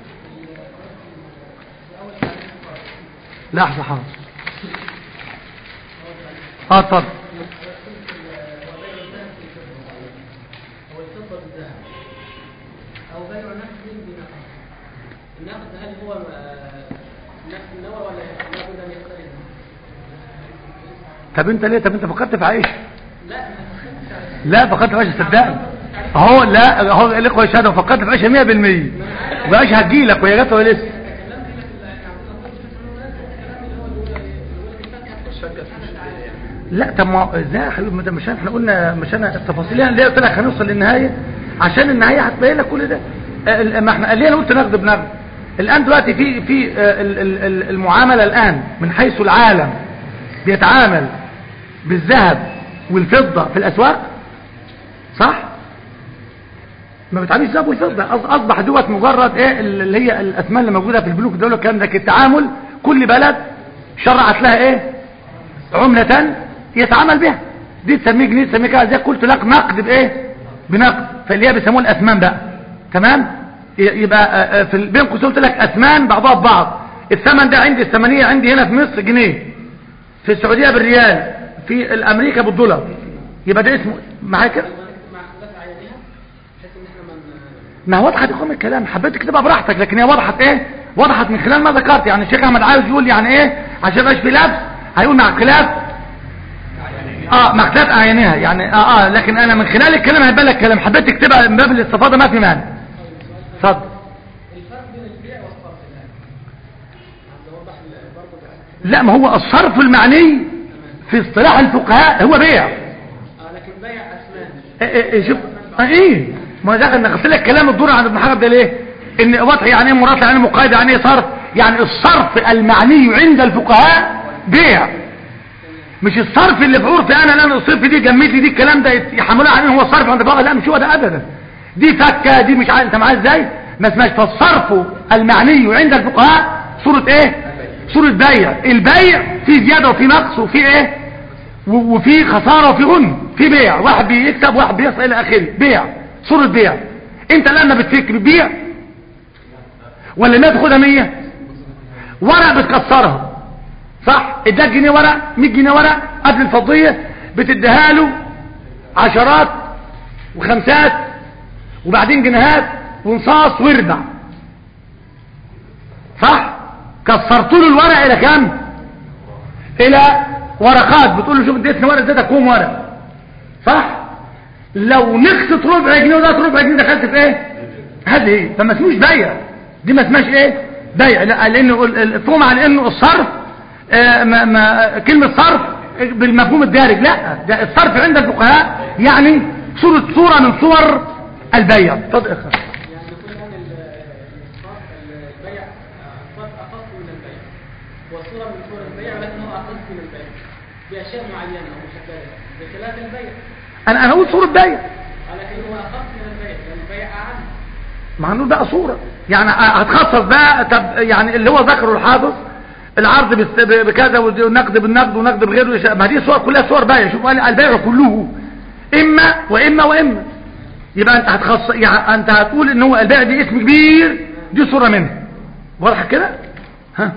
S1: لحظه حاضر اه اتفضل
S2: أو بيع نقد بنقد النقد هل هو آه، نفس النوع ولا لابد أن يختلف؟
S1: طب انت ليه طب انت فكرت في عائشه
S2: لا ما تختلفش
S1: لا فكرت في عائشه صدقني اهو لا اهو الاخوه يشهدوا فكرت في عائشه 100% وعائشه هتجيلك وهي جت ولا لسه لا طب ما ازاي يا حبيبي ما ده مش احنا قلنا مش انا التفاصيل يعني ليه قلت لك هنوصل للنهايه عشان النهايه هتبين لك كل ده آه، ال- ما احنا ليه انا قلت نقد بنقد الان دلوقتي في في آه، ال- ال- ال- المعامله الان من حيث العالم بيتعامل بالذهب والفضه في الاسواق صح ما بتعاملش الذهب والفضه أص- اصبح دوت مجرد ايه اللي هي الاثمان اللي موجوده في البنوك دول الكلام ده التعامل كل بلد شرعت لها ايه عملة يتعامل بها دي تسميه جنيه تسميه كده زي قلت لك نقد بايه بنقد فاللي هي بيسموه الاثمان بقى تمام ي- يبقى آه، آه، في ال- بين قوسين قلت لك اثمان بعضها ببعض الثمن ده عندي الثمنيه عندي هنا في مصر جنيه في السعوديه بالريال في الامريكا بالدولار يبقى ده اسمه معايا كده
S2: مع اختلاف عينها بحيث ان احنا من
S1: ما هو وضحت يقوم الكلام حبيت تكتبها براحتك لكن هي وضحت ايه وضحت من خلال ما ذكرت يعني الشيخ احمد عاوز يقول يعني ايه عشان ما يبقاش في لبس هيقول مع اختلاف اه مع اختلاف اعيانها يعني اه اه لكن انا من خلال الكلام هيبان لك كلام حبيت تكتبها من باب الاستفاضه ما في مانع اتفضل
S2: الفرق بين البيع والصرف الان عند وضح ال- برضه بحث.
S1: لا ما هو الصرف المعني في اصطلاح الفقهاء هو بيع
S2: اه لكن بيع اثمان
S1: إيه إيه إيه شوف آه ايه ما ده انا قلت لك كلام الدور عند ابن حجر ده ليه ان وضح يعني ايه مراد يعني ايه مقايضه يعني ايه صرف يعني الصرف المعني عند الفقهاء بيع مش الصرف اللي في عرفي انا لا الصرف دي جميت لي دي الكلام ده يحملوه على ان هو صرف عند الفقهاء لا مش هو ده ابدا دي فكه دي مش عارف انت معايا ازاي ما اسمهاش فالصرف المعني عند الفقهاء صوره ايه صوره بيع البيع في زياده وفي نقص وفي ايه و- وفي خسارة وفي غنم في بيع واحد بيكسب واحد بيصل الى اخره بيع صورة بيع انت لما بتفك بتبيع ولا ما تاخدها 100 ورق بتكسرها صح اداك جنيه ورق 100 جنيه ورق قبل الفضية بتديها له عشرات وخمسات وبعدين جنيهات ونصاص واربع صح كسرت له الورق الى كام الى ورقات بتقول له شوف اديتني ورق اديتك كوم ورق صح لو نقصت ربع جنيه وده ربع جنيه دخلت في ايه هذه ايه فما اسموش بيع دي ما اسمهاش ايه بيع لا لانه ال- ال- الفهم على انه الصرف آه، ما ما كلمه صرف بالمفهوم الدارج لا ده الصرف عند الفقهاء يعني صوره صوره من صور البيع اتفضل يا أخي.
S2: يعني نقول ان ال- الصرف البيع آه، الصرف اخص من البيع وصوره من صور البيع ولكنه اخص من البيع باشياء معينه ومحدده بخلاف البيع
S1: انا انا اقول صوره بيع
S2: ولكن هو اخص من البيع لان البيع اعم
S1: ما هنقول بقى صورة يعني هتخصص بقى طب يعني اللي هو ذكره الحافظ العرض بس- ب- بكذا والنقد بالنقد ونقد بغيره يش- ما دي صور كلها صور بيع شوف قال البيع كله اما واما واما يبقى انت هتخصص يعني انت هتقول ان هو البيع دي اسم كبير دي صورة منها واضحة كده ها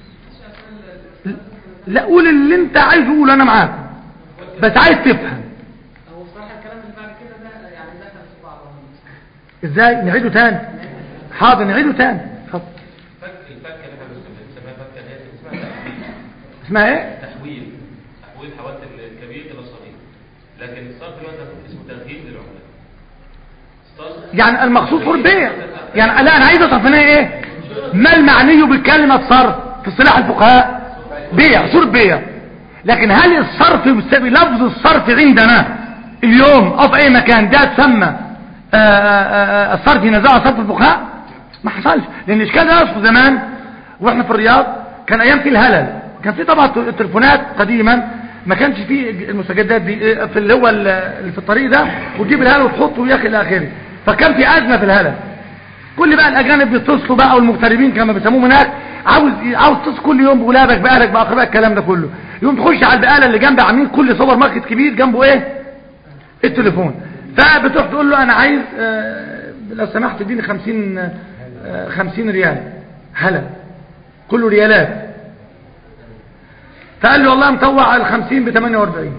S1: لا قول اللي انت عايز تقوله انا معاك بس عايز تفهم
S2: هو بصراحه الكلام اللي بعد كده ده يعني دخل في بعضهم
S1: ازاي نعيده تاني حاضر نعيده تاني اتفضل
S3: فك الفكه اللي احنا بنسميها فكه اللي هي اسمها تحويل
S1: اسمها ايه
S3: تحويل تحويل حوالي الكبير الى الصغير لكن الصرف دلوقتي اسمه تغيير للعملات الصرف
S1: يعني المقصود هو البيع يعني لا انا عايز اعرف هنا ايه ما المعني بكلمه صرف في اصطلاح الفقهاء بيع صوره بيع لكن هل الصرف بسبب لفظ الصرف عندنا اليوم او في اي مكان ده تسمى آه، آه، آه، الصرف نزاع صرف الفقهاء ما حصلش لان الاشكال ده اصله زمان واحنا في الرياض كان ايام في الهلل كان في طبعا التليفونات قديما ما كانش في المستجدات دي في اللي هو اللي في الطريق ده وتجيب الهلل وتحطه وياخي الى اخره فكان في ازمه في الهلل كل بقى الاجانب بيتصلوا بقى والمغتربين كما بيسموهم هناك عاوز عاوز تتصل كل يوم بولادك باهلك باقربائك الكلام ده كله يوم تخش على البقاله اللي جنب عاملين كل سوبر ماركت كبير جنبه ايه التليفون فبتروح تقول له انا عايز آه، لو سمحت اديني 50 آه، 50 ريال هلا كله ريالات فقال له والله مطوع ال 50 ب 48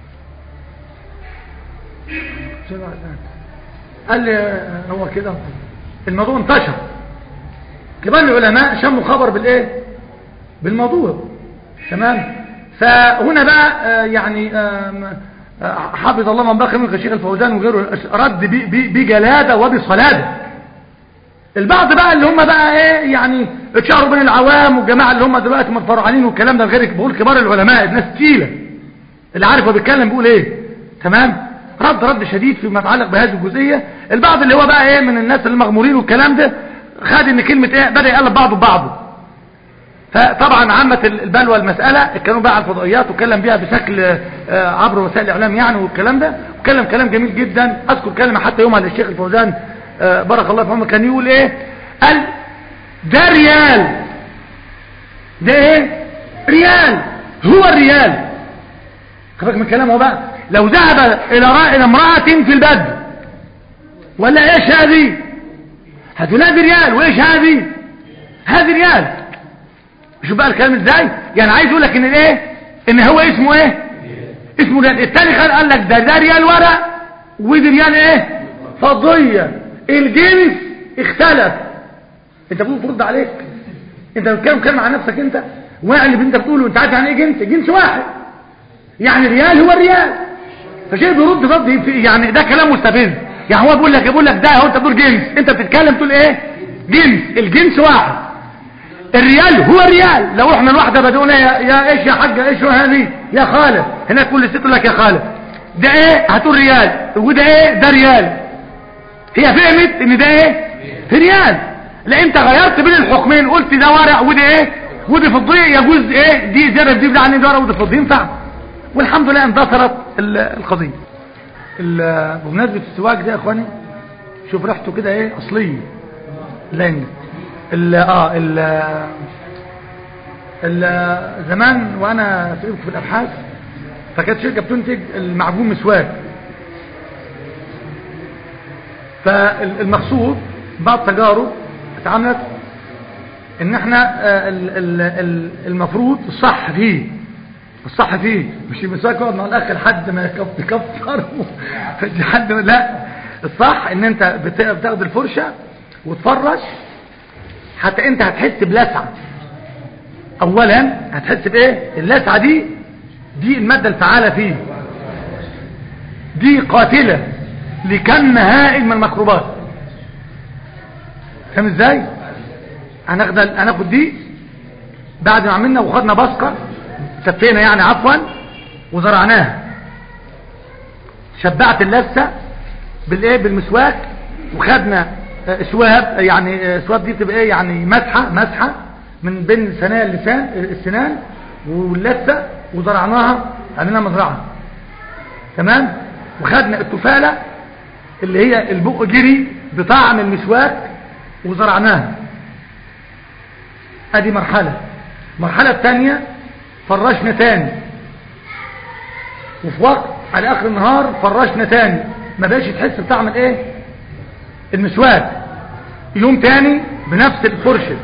S1: قال لي آه، هو كده الموضوع انتشر كمان العلماء شموا خبر بالايه بالموضوع تمام فهنا بقى آه، يعني آم، آه، حافظ الله من بقي منك الشيخ الفوزان وغيره رد ب- ب- بجلاده وبصلاده البعض بقى اللي هم بقى ايه يعني اتشهروا بين العوام والجماعه اللي هم دلوقتي متفرعين والكلام ده غير بقول كبار العلماء الناس تقيله اللي عارف هو بيتكلم بيقول ايه تمام رد رد شديد فيما يتعلق بهذه الجزئيه البعض اللي هو بقى ايه من الناس المغمورين والكلام ده خد ان كلمه ايه بدا يقلب بعضه ببعضه فطبعا عامة البلوى المسألة كانوا بقى على الفضائيات وكلم بيها بشكل آه، عبر وسائل الإعلام يعني والكلام ده وكلم كلام جميل جدا أذكر كلمة حتى يومها للشيخ الفوزان آه، بارك الله في عمره كان يقول إيه قال ده ريال ده إيه ريال هو الريال خبرك من كلامه بقى لو ذهب إلى رأي إلى امرأة في البدو ولا إيش هذه هتقول هذه ريال وإيش هذه هذه ريال شوف بقى الكلام ازاي يعني عايز يقول لك ان الايه ان هو اسمه ايه اسمه ريال التاني قال قال لك ده ده ريال ورق ودي ريال ايه فضيه الجنس اختلف انت بتقول ترد عليك انت بتتكلم كلمه عن نفسك انت واعي اللي انت بتقوله انت عارف يعني ايه جنس جنس واحد يعني ريال هو الريال فشيء بيرد رد في- يعني ده كلام مستفز يعني هو بيقول لك بيقول لك ده هو انت بتقول جنس انت بتتكلم تقول ايه جنس الجنس واحد الريال هو الريال لو احنا الواحده بدونا يا, يا ايش يا حاجه ايش هذه يا خالد هناك كل ست تقول لك يا خالد ده ايه هتقول ريال وده ايه ده ريال هي فهمت ان ده ايه ريال لا انت غيرت بين الحكمين قلت ده ورق وده ايه وده فضيه يجوز ايه دي زر دي عن ده ورق وده فضيه ينفع والحمد لله اندثرت ال- القضيه ال- بمناسبه السواك ده يا اخواني شوف ريحته كده ايه اصليه لين ال اه ال ال زمان وانا في في الابحاث فكانت شركه بتنتج المعجون مسواك فالمقصود بعض التجارب اتعملت ان احنا آه، ال- ال- ال- المفروض الصح فيه الصح فيه مش المسواك يقعد مع الاخ لحد ما يكف- يكفر لحد ما لا الصح ان انت بت- بتاخد الفرشه وتفرش حتى انت هتحس بلسعة اولا هتحس بايه اللسعة دي دي المادة الفعالة فيه دي قاتلة لكم هائل من الميكروبات فاهم ازاي هناخد هناخد دي بعد ما عملنا وخدنا بصقة سفينا يعني عفوا وزرعناها شبعت اللثة بالايه بالمسواك وخدنا آه، سواب يعني آه، سواب دي بتبقى ايه يعني مسحه مسحه من بين ثنايا اللسان آه، السنان واللثه وزرعناها عملنا مزرعه تمام وخدنا التفاله اللي هي البق جري بطعم المسواك وزرعناها ادي مرحله المرحله الثانيه فرشنا تاني وفي وقت على اخر النهار فرشنا تاني ما بقاش تحس بطعم الايه المسواك يوم تاني بنفس الفرشة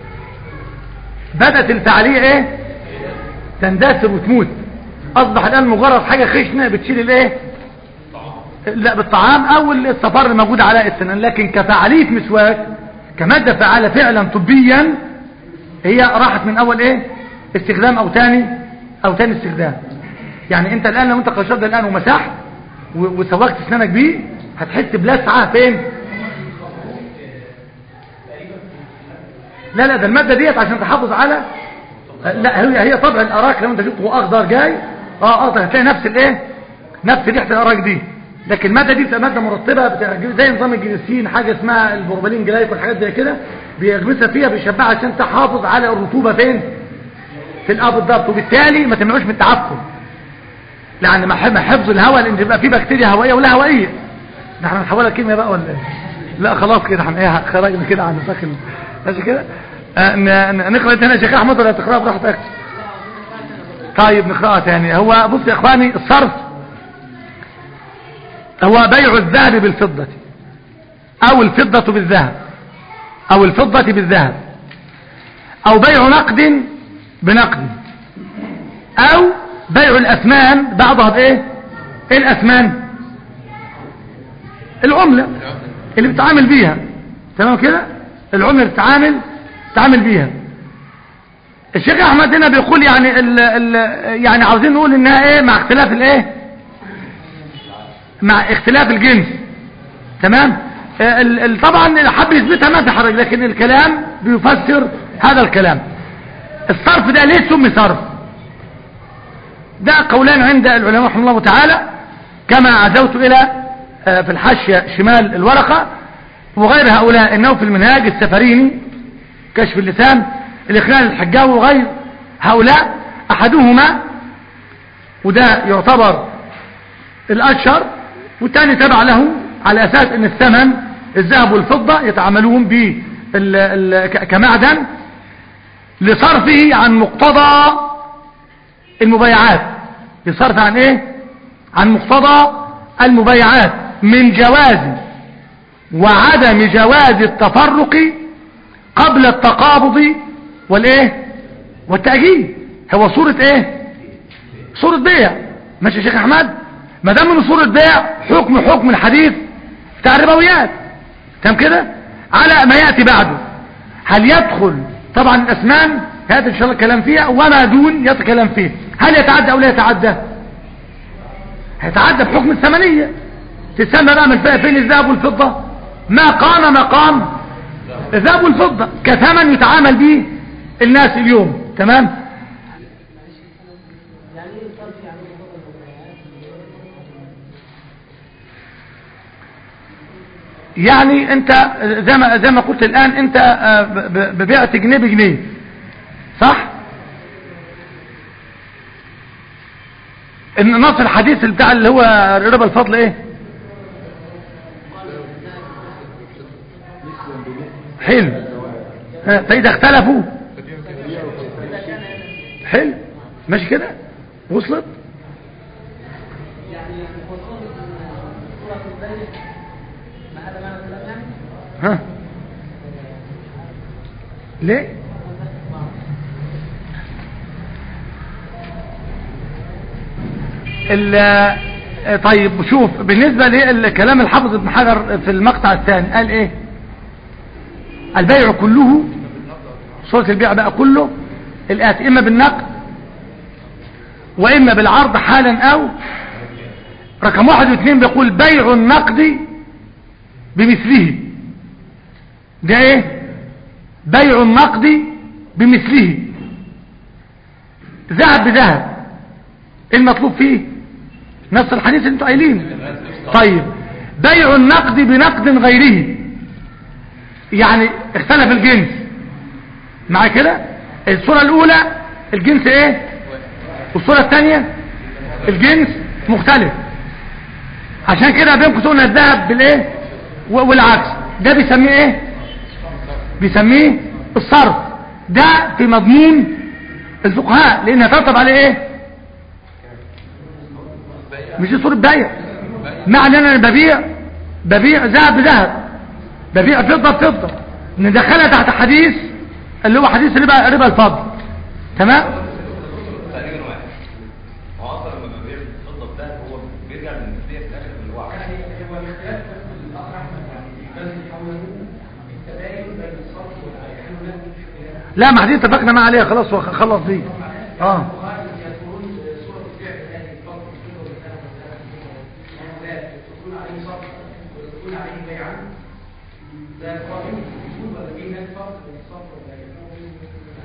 S1: بدأت الفعالية ايه تندثر وتموت اصبح الان مجرد حاجة خشنة بتشيل الايه لا بالطعام او الصفار الموجود على السنان لكن كفعالية مسواك كمادة فعالة فعلا طبيا هي راحت من اول ايه استخدام او تاني او تاني استخدام يعني انت الان لو انت قشرت الان ومسحت و- وسوقت اسنانك بيه هتحس بلسعة فين لا لا ده المادة ديت عشان تحافظ على لا هي هي طبع الاراك لو انت شفته اخضر جاي اه اخضر هتلاقي نفس الايه نفس ريحه الاراك دي لكن الماده دي بتبقى ماده مرطبه بتبقى زي نظام الجليسين حاجه اسمها البوربالين جلايكول حاجات زي كده بيغمسها فيها بيشبعها عشان تحافظ على الرطوبه فين في الاب بالضبط وبالتالي ما تمنعوش من التعفن لان مع حفظ الهواء لان بيبقى فيه بكتيريا هوائيه ولا هوائيه ده احنا هنحولها كيمياء بقى ولا ايه لا خلاص كده احنا ايه خرجنا كده عن نطاق ماشي كده آه نقرا هنا يا شيخ احمد ولا تقراها براحتك طيب نقراها تاني هو بص يا اخواني الصرف هو بيع الذهب بالفضة او الفضة بالذهب او الفضة بالذهب او بيع نقد بنقد او بيع الاثمان بعضها بايه ايه الاثمان العملة اللي بتعامل بيها تمام كده العملة اللي بتعامل تعامل بيها الشيخ احمد هنا بيقول يعني ال ال يعني عاوزين نقول انها ايه مع اختلاف الايه مع اختلاف الجنس تمام ال ال طبعا حب يثبتها ما في حرج لكن الكلام بيفسر هذا الكلام الصرف ده ليه سمي صرف ده قولان عند العلماء رحمه الله تعالى كما عزوت الى في الحاشية شمال الورقة وغير هؤلاء انه في المنهاج السفريني كشف اللسان الاخلال الحجاوي وغير هؤلاء احدهما وده يعتبر الاشهر والثاني تبع له على اساس ان الثمن الذهب والفضة يتعاملون به كمعدن لصرفه عن مقتضى المبايعات لصرف عن ايه عن مقتضى المبايعات من جواز وعدم جواز التفرق قبل التقابض والايه والتأجيل هو صورة ايه صورة بيع ماشي يا شيخ احمد ما دام من صورة بيع حكم حكم الحديث بتاع الربويات تمام كده على ما يأتي بعده هل يدخل طبعا الاسنان هذا ان شاء الله كلام فيها وما دون يتكلم فيه هل يتعدى او لا يتعدى هيتعدى بحكم الثمنية تسمى بقى من فين الذهب والفضة ما قام مقام الذهب والفضة كثمن يتعامل به الناس اليوم تمام يعني انت زي ما زي ما قلت الان انت ببيعت جنيه بجنيه صح النص الحديث بتاع اللي هو ربا الفضل ايه حلو فاذا اختلفوا حلو ماشي كده وصلت
S2: يعني خصوصا صورة البيت ما هذا معنى الكلام يعني
S1: ها ليه ال- طيب شوف بالنسبة لكلام الحافظ ابن حجر في المقطع الثاني قال ايه البيع كله صورة البيع بقى كله الآتي إما بالنقد وإما بالعرض حالا أو رقم واحد واثنين بيقول بيع النقد بمثله ده ايه بيع النقد بمثله ذهب بذهب ايه المطلوب فيه نفس الحديث اللي انتوا قايلينه طيب بيع النقد بنقد غيره يعني اختلف الجنس مع كده الصورة الاولى الجنس ايه والصورة الثانية الجنس مختلف عشان كده بينكم قلنا الذهب بالايه و- والعكس ده بيسميه ايه بيسميه الصرف ده في مضمون الفقهاء لان يترتب عليه ايه مش دي صورة بيع معنى ان انا ببيع ببيع ذهب بذهب ببيع فضة بفضة ندخلها تحت حديث اللي هو حديث ربا ربا الفضل تمام
S4: تقريبا واحد هو اصلا لما بيبيع الفضه بتاعته هو بيرجع للنسبيه في الاخر اللي هو عملها.
S2: هو الاختلاف بس الاخر احمد يعني بس يحولوه التباين بين الصرف والعين
S1: لا ما دي اتفقنا ما عليها خلاص هو خلص دي اه
S2: يذكرون صورة البيع بهذه الفرق والفضة والذهب والذهب لا يذكرون عليه صرف ويذكرون عليه بيعا ده قائم وجود ولا في هناك فرق بين الصرف والبيع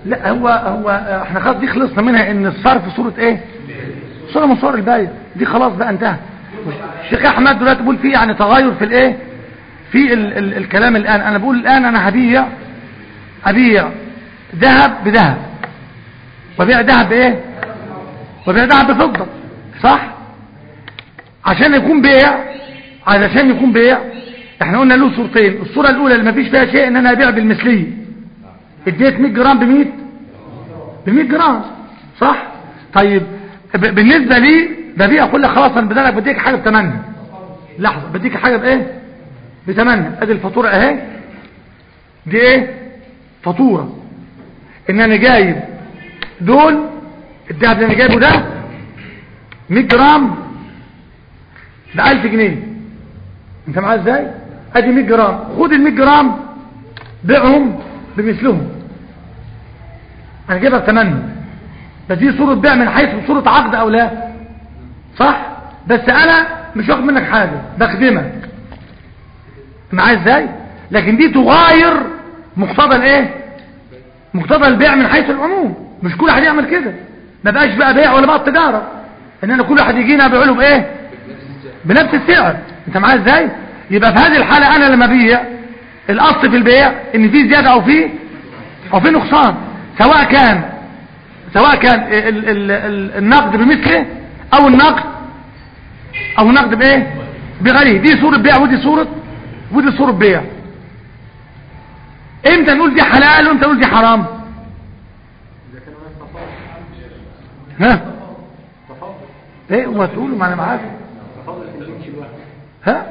S1: لا هو هو احنا خلاص دي خلصنا منها ان الصرف صورة ايه صورة من صور البيع دي خلاص بقى انتهى الشيخ احمد دلوقتي بيقول فيه يعني تغير في الايه في ال ال الكلام الان انا بقول الان انا هبيع ابيع ذهب بذهب وبيع ذهب بايه وبيع ذهب بفضة صح عشان يكون بيع علشان يكون بيع احنا قلنا له صورتين الصورة الاولى اللي ما فيش فيها شيء ان انا ابيع بالمثلية اديت 100 جرام ب 100 ب 100 جرام صح طيب ب- بالنسبة لي ببيع كل خلاص انا بدلك بديك حاجة بتمنى لحظة بديك حاجة بايه بتمنى ادي الفاتورة اهي دي ايه فاتورة ان انا جايب دول الدهب اللي انا جايبه ده 100 جرام ب 1000 جنيه انت معايا ازاي ادي 100 جرام خد ال 100 جرام بيعهم بمثلهم انا جايبها بتمنى بس دي صورة بيع من حيث صورة عقد او لا صح بس انا مش واخد منك حاجة بخدمك معايا ازاي لكن دي تغاير مقتضى الايه مقتضى البيع من حيث العموم مش كل واحد يعمل كده ما بقاش بقى بيع ولا بقى تجارة ان انا كل واحد يجينا ابيع له بايه بنفس السعر انت معايا ازاي يبقى في هذه الحالة انا لما ابيع الاصل في البيع ان في زيادة او في او في نقصان سواء كان سواء كان ال ال ال النقد بمثله او النقد او النقد بايه بغيره دي صورة بيع ودي صورة ودي صورة بيع امتى نقول دي حلال وامتى نقول دي حرام ها ايه وما تقولوا ما انا معاك ها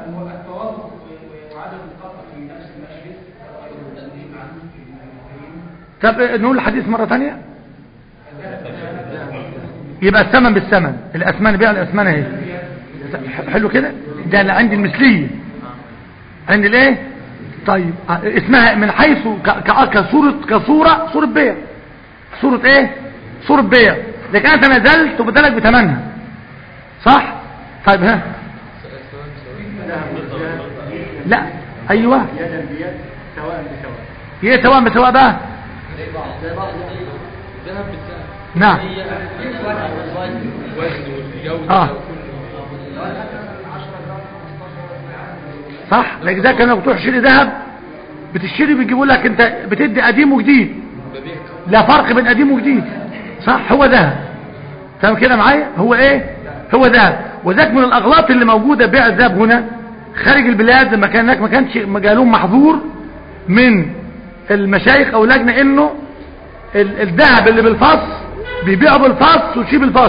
S1: طب نقول الحديث مرة ثانية يبقى الثمن بالثمن الأثمان بيع الأثمان اهي حلو كده ده اللي عندي المثلية عندي الايه طيب اسمها من حيث ك- ك- كصورة كصورة صورة بيع صورة ايه صورة بيع لكن انا تنازلت وبدلك بتمنها صح طيب ها لا ايوه
S5: يدا بيد سواء بسواء
S1: هي سواء بسواء بقى نعم اه صح لكن ده كانوا بتروح تشتري ذهب بتشتري بيجيبوا لك انت بتدي قديم وجديد لا فرق بين قديم وجديد صح هو ذهب تمام كده معايا هو ايه هو ذهب وذاك من الاغلاط اللي موجوده بيع الذهب هنا خارج البلاد لما كان هناك ما كانش مجالهم محظور من المشايخ او لجنه انه ال- الذهب اللي بالفص بيبيعه بالفص وتشيل بالفص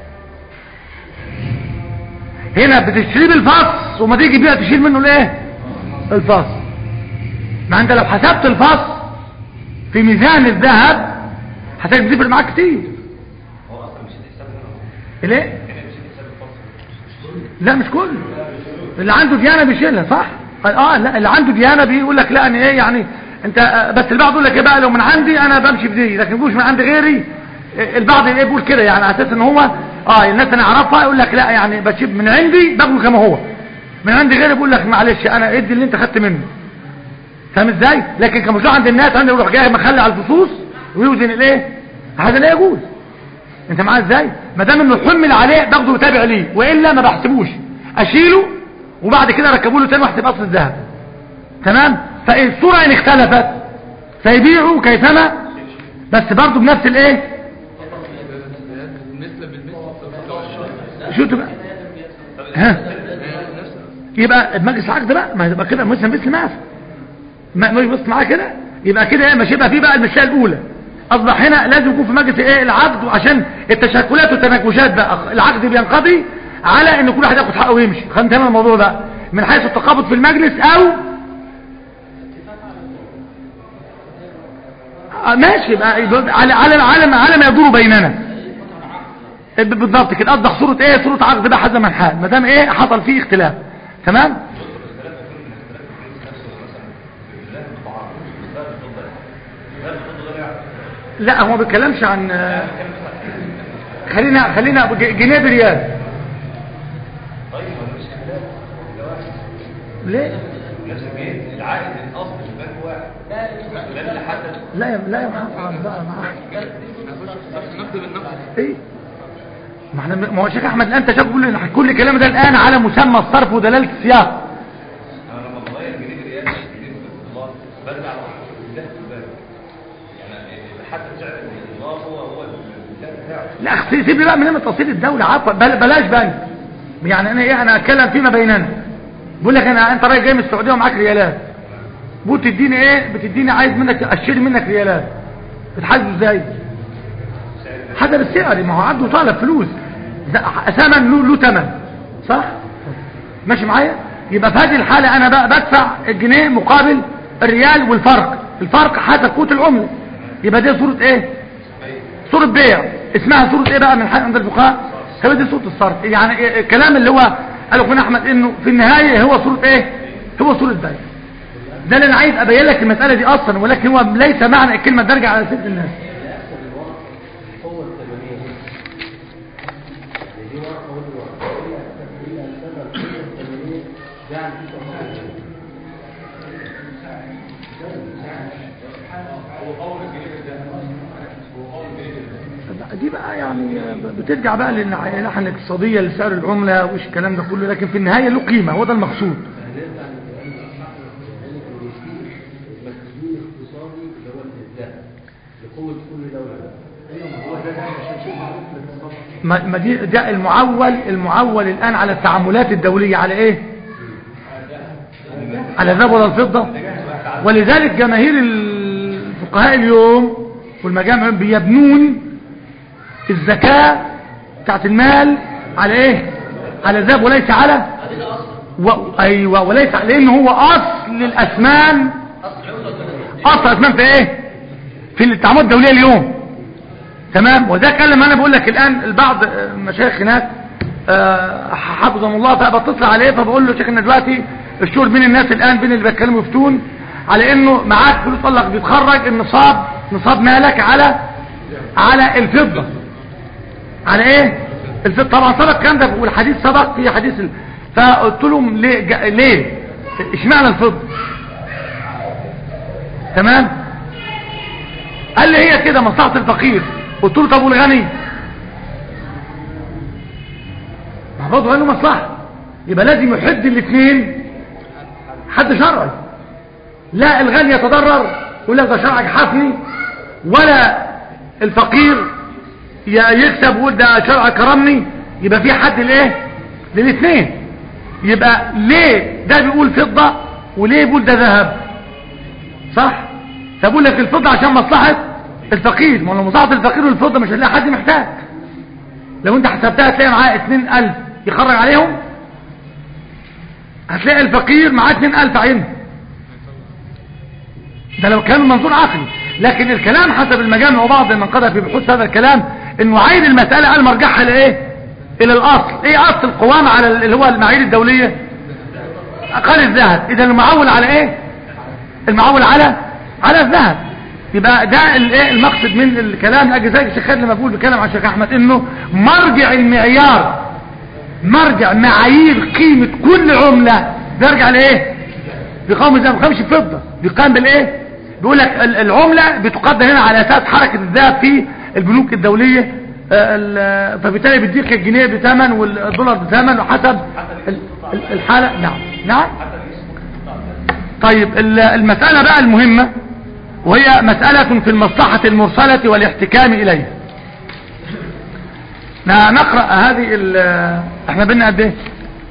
S1: هنا بتشتريه بالفص وما تيجي تبيع تشيل منه الايه الفص ما انت لو حسبت الفص في ميزان الذهب هتلاقي بتفرق معاك كتير
S4: هو اصلا مش الحساب هنا
S1: ليه
S4: يعني مش الحساب الفصل
S1: لا مش كله اللي عنده ديانه بيشيلها صح قال اه لا اللي عنده ديانه بيقول لك لا انا ايه يعني انت آه، بس البعض يقول لك ايه بقى لو من عندي انا بمشي بدي لكن مش من عند غيري آه، البعض ايه بيقول كده يعني على اساس ان هو اه الناس انا اعرفها يقول لك لا يعني بشيب من عندي باخده كما هو من عند غيري بيقول لك معلش انا ادي اللي انت خدت منه فاهم ازاي لكن كمشروع عند الناس عنده يروح جاي مخلي على الفصوص ويوزن الايه هذا لا يجوز انت معاه ازاي ما دام انه حمل عليه باخده وتابع ليه والا ما بحسبوش اشيله وبعد كده ركبوا له تاني واحسب اصل الذهب تمام فالصوره ان اختلفت فيبيعوا كيفما بس برضه بنفس الايه شو تبقى ها يبقى مجلس العقد بقى ما يبقى كده مثل مثل ما ما ما يبص معاه كده يبقى كده ايه مش يبقى فيه بقى المساله الاولى اصبح هنا لازم يكون في مجلس ايه العقد وعشان التشكلات والتناقشات بقى العقد بينقضي على ان كل واحد ياخد حقه ويمشي خلينا نتابع الموضوع ده من حيث التقابض في المجلس او آه، ماشي بقى يبقى على على على على ما يدور بيننا بالضبط كده اوضح صوره ايه صوره عقد بقى حسب من حال ما دام ايه حصل فيه اختلاف تمام لا هو ما بيتكلمش عن خلينا خلينا جنيه بريال
S4: طيب ما مش خلاف
S1: ليه
S4: نفس الجنس العائد الاصل في البنك واحد ده اللي حدد
S1: لا يا لا يا محمد بقى معاه
S3: نقد بالنقد
S1: ايه ما احنا ما هو شيخ احمد الان انت شايف كل كل الكلام ده الان على مسمى الصرف ودلاله السياق
S4: انا لما بغير جنيه ريال جنيه بالدولار برجع لده في البنك يعني حتى سعر الدولار هو هو السعر بتاعه
S1: لا أخي، سيب لي بقى من تفاصيل الدوله عفوا بل بلاش بنك يعني انا ايه انا اتكلم فيما بيننا بقول لك انا انت راجل جاي من السعوديه ومعاك ريالات بقول تديني ايه بتديني عايز منك اشتري منك ريالات بتحاسبه ازاي حسب السعر ما هو عنده طالب فلوس ده ثمن له له ثمن صح ماشي معايا يبقى في هذه الحاله انا بقى بدفع الجنيه مقابل الريال والفرق الفرق حسب قوه العمله يبقى دي صوره ايه صورة بيع اسمها صورة ايه بقى من حق عند الفقهاء هو دي صورة الصرف يعني إيه الكلام اللي هو قاله اخونا احمد انه في النهاية هو صورة ايه هو صورة بيع ده اللي انا عايز ابين لك المسألة دي اصلا ولكن هو ليس معنى الكلمة درجة على ست الناس
S6: القوة الثمانية يعني دي ورقة ودي ورقة هي أساس هي أساس القوة الثمانية جعل في تفاصيل
S1: دي بقى يعني بترجع بقى للناحية الاقتصادية لسعر العملة وإيش الكلام ده كله لكن في النهاية له قيمة هو ده المقصود
S6: هنرجع للكلام الصح يعني كان فيه مخزون اقتصادي اللي هو الذهب لقوة كل دولة ايوه ما هو ده ده عشان شيء معروف للاقتصاد
S1: ما ما دي ده المعول المعول الآن على التعاملات الدولية على إيه على الذهب ولا الفضة ولذلك جماهير الفقهاء اليوم والمجامع بيبنون الزكاة بتاعت المال على ايه على الذهب وليس على و... ايوه وليس لان هو اصل الاثمان اصل الاثمان في ايه في التعاملات الدوليه اليوم تمام وده كان لما انا بقول لك الان البعض المشايخ هناك آه، حفظهم الله فبتصل عليه فبقول له شيخنا دلوقتي الشهور بين الناس الان بين اللي بيتكلموا يفتون على انه معاك فلوس الله بيتخرج النصاب نصاب مالك على على الفضه على ايه الفضه طبعا سبق الكلام ده والحديث سبق في حديث ال... فقلت لهم ليه جا- ليه اشمعنى الفضه تمام قال لي هي كده مصلحه الفقير قلت له طب والغني ما برضه له مصلحه يبقى لازم يحد الاثنين حد شرعي لا الغني يتضرر يقول لك ده شرعك حفني ولا الفقير ي- يكسب ويقول ده شرعك كرمني يبقى في حد لايه للاثنين يبقى ليه ده بيقول فضة وليه بيقول ده ذهب صح فبقول لك الفضة عشان مصلحة الفقير ما هو لو مصلحة الفقير والفضة مش هتلاقي حد محتاج لو انت حسبتها هتلاقي معاه 2000 يخرج عليهم هتلاقي الفقير معاه 2000 عين ده لو كان منظور عقلي لكن الكلام حسب المجامع وبعض من قضى في بحوث هذا الكلام انه عين المسألة قال مرجعها لايه الى الاصل ايه اصل القوامة على اللي هو المعايير الدولية اقل الذهب اذا المعول على ايه المعول على على الذهب يبقى ده الايه المقصد من الكلام لاجل ذلك الشيخ خالد لما بقول بيتكلم عن الشيخ احمد انه مرجع المعيار مرجع معايير قيمة كل عملة بيرجع لايه بيقام ازاي ما بيقامش فضة بيقام بالايه بيقول لك ال- العملة بتقدر هنا على اساس حركة الذهب في البنوك الدولية آه، ال- فبالتالي بيديك الجنيه بثمن والدولار بثمن وحسب ال- ال- الحالة نعم نعم طيب ال- المسألة بقى المهمة وهي مسألة في المصلحة المرسلة والاحتكام إليها ن- نقرأ هذه ال- احنا بينا قد ايه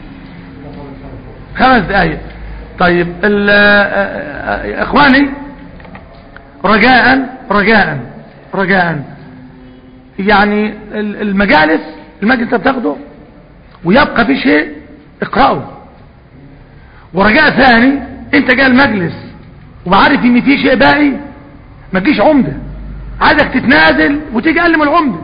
S1: خمس دقايق طيب ال- آه، آه، اخواني رجاء رجاء رجاء يعني ال- المجالس المجلس انت بتاخده ويبقى في شيء اقرأه ورجاء ثاني انت جاي المجلس وعارف ان في شيء باقي ما تجيش عمده عايزك تتنازل وتيجي اقل من العمده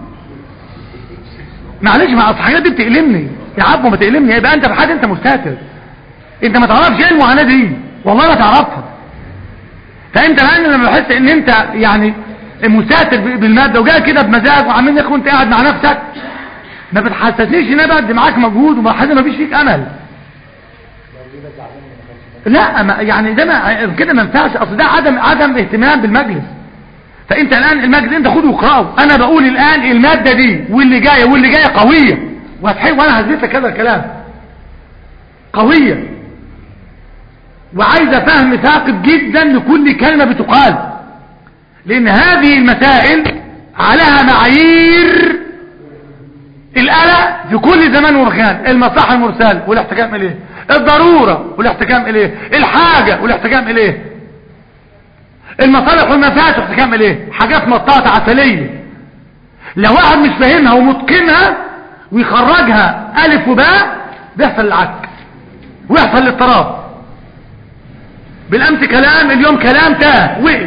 S1: معلش ما اصل الحاجات دي بتألمني يا عبو ما تألمني يبقى انت في حاجه انت مستهتر انت ما تعرفش ايه المعاناه دي والله ما تعرفها فانت الان لما بحس ان انت يعني مستهتر ب- بالماده وجاي كده بمزاج وعامل لك وانت قاعد مع نفسك ما بتحسسنيش ان انا بدي معاك مجهود وحاسس ما فيش فيك امل لا ما يعني ده ما كده ما ينفعش اصل ده عدم عدم اهتمام بالمجلس فانت الان المجلس انت خده واقراه انا بقول الان الماده دي واللي جايه واللي جايه قويه وهتحب وانا هثبت لك هذا الكلام قويه وعايزه فهم ثاقب جدا لكل كلمه بتقال لان هذه المسائل عليها معايير الآلة في كل زمان ومكان المصلحة المرسال والاحتكام إليه الضرورة والاحتكام إليه الحاجة والاحتكام إليه المصالح والمفاسد والاحتكام إليه حاجات مطاطة عسلية لو واحد مش فاهمها ومتقنها ويخرجها ألف وباء بيحصل العك ويحصل الاضطراب بالأمس كلام اليوم كلام تاه وقف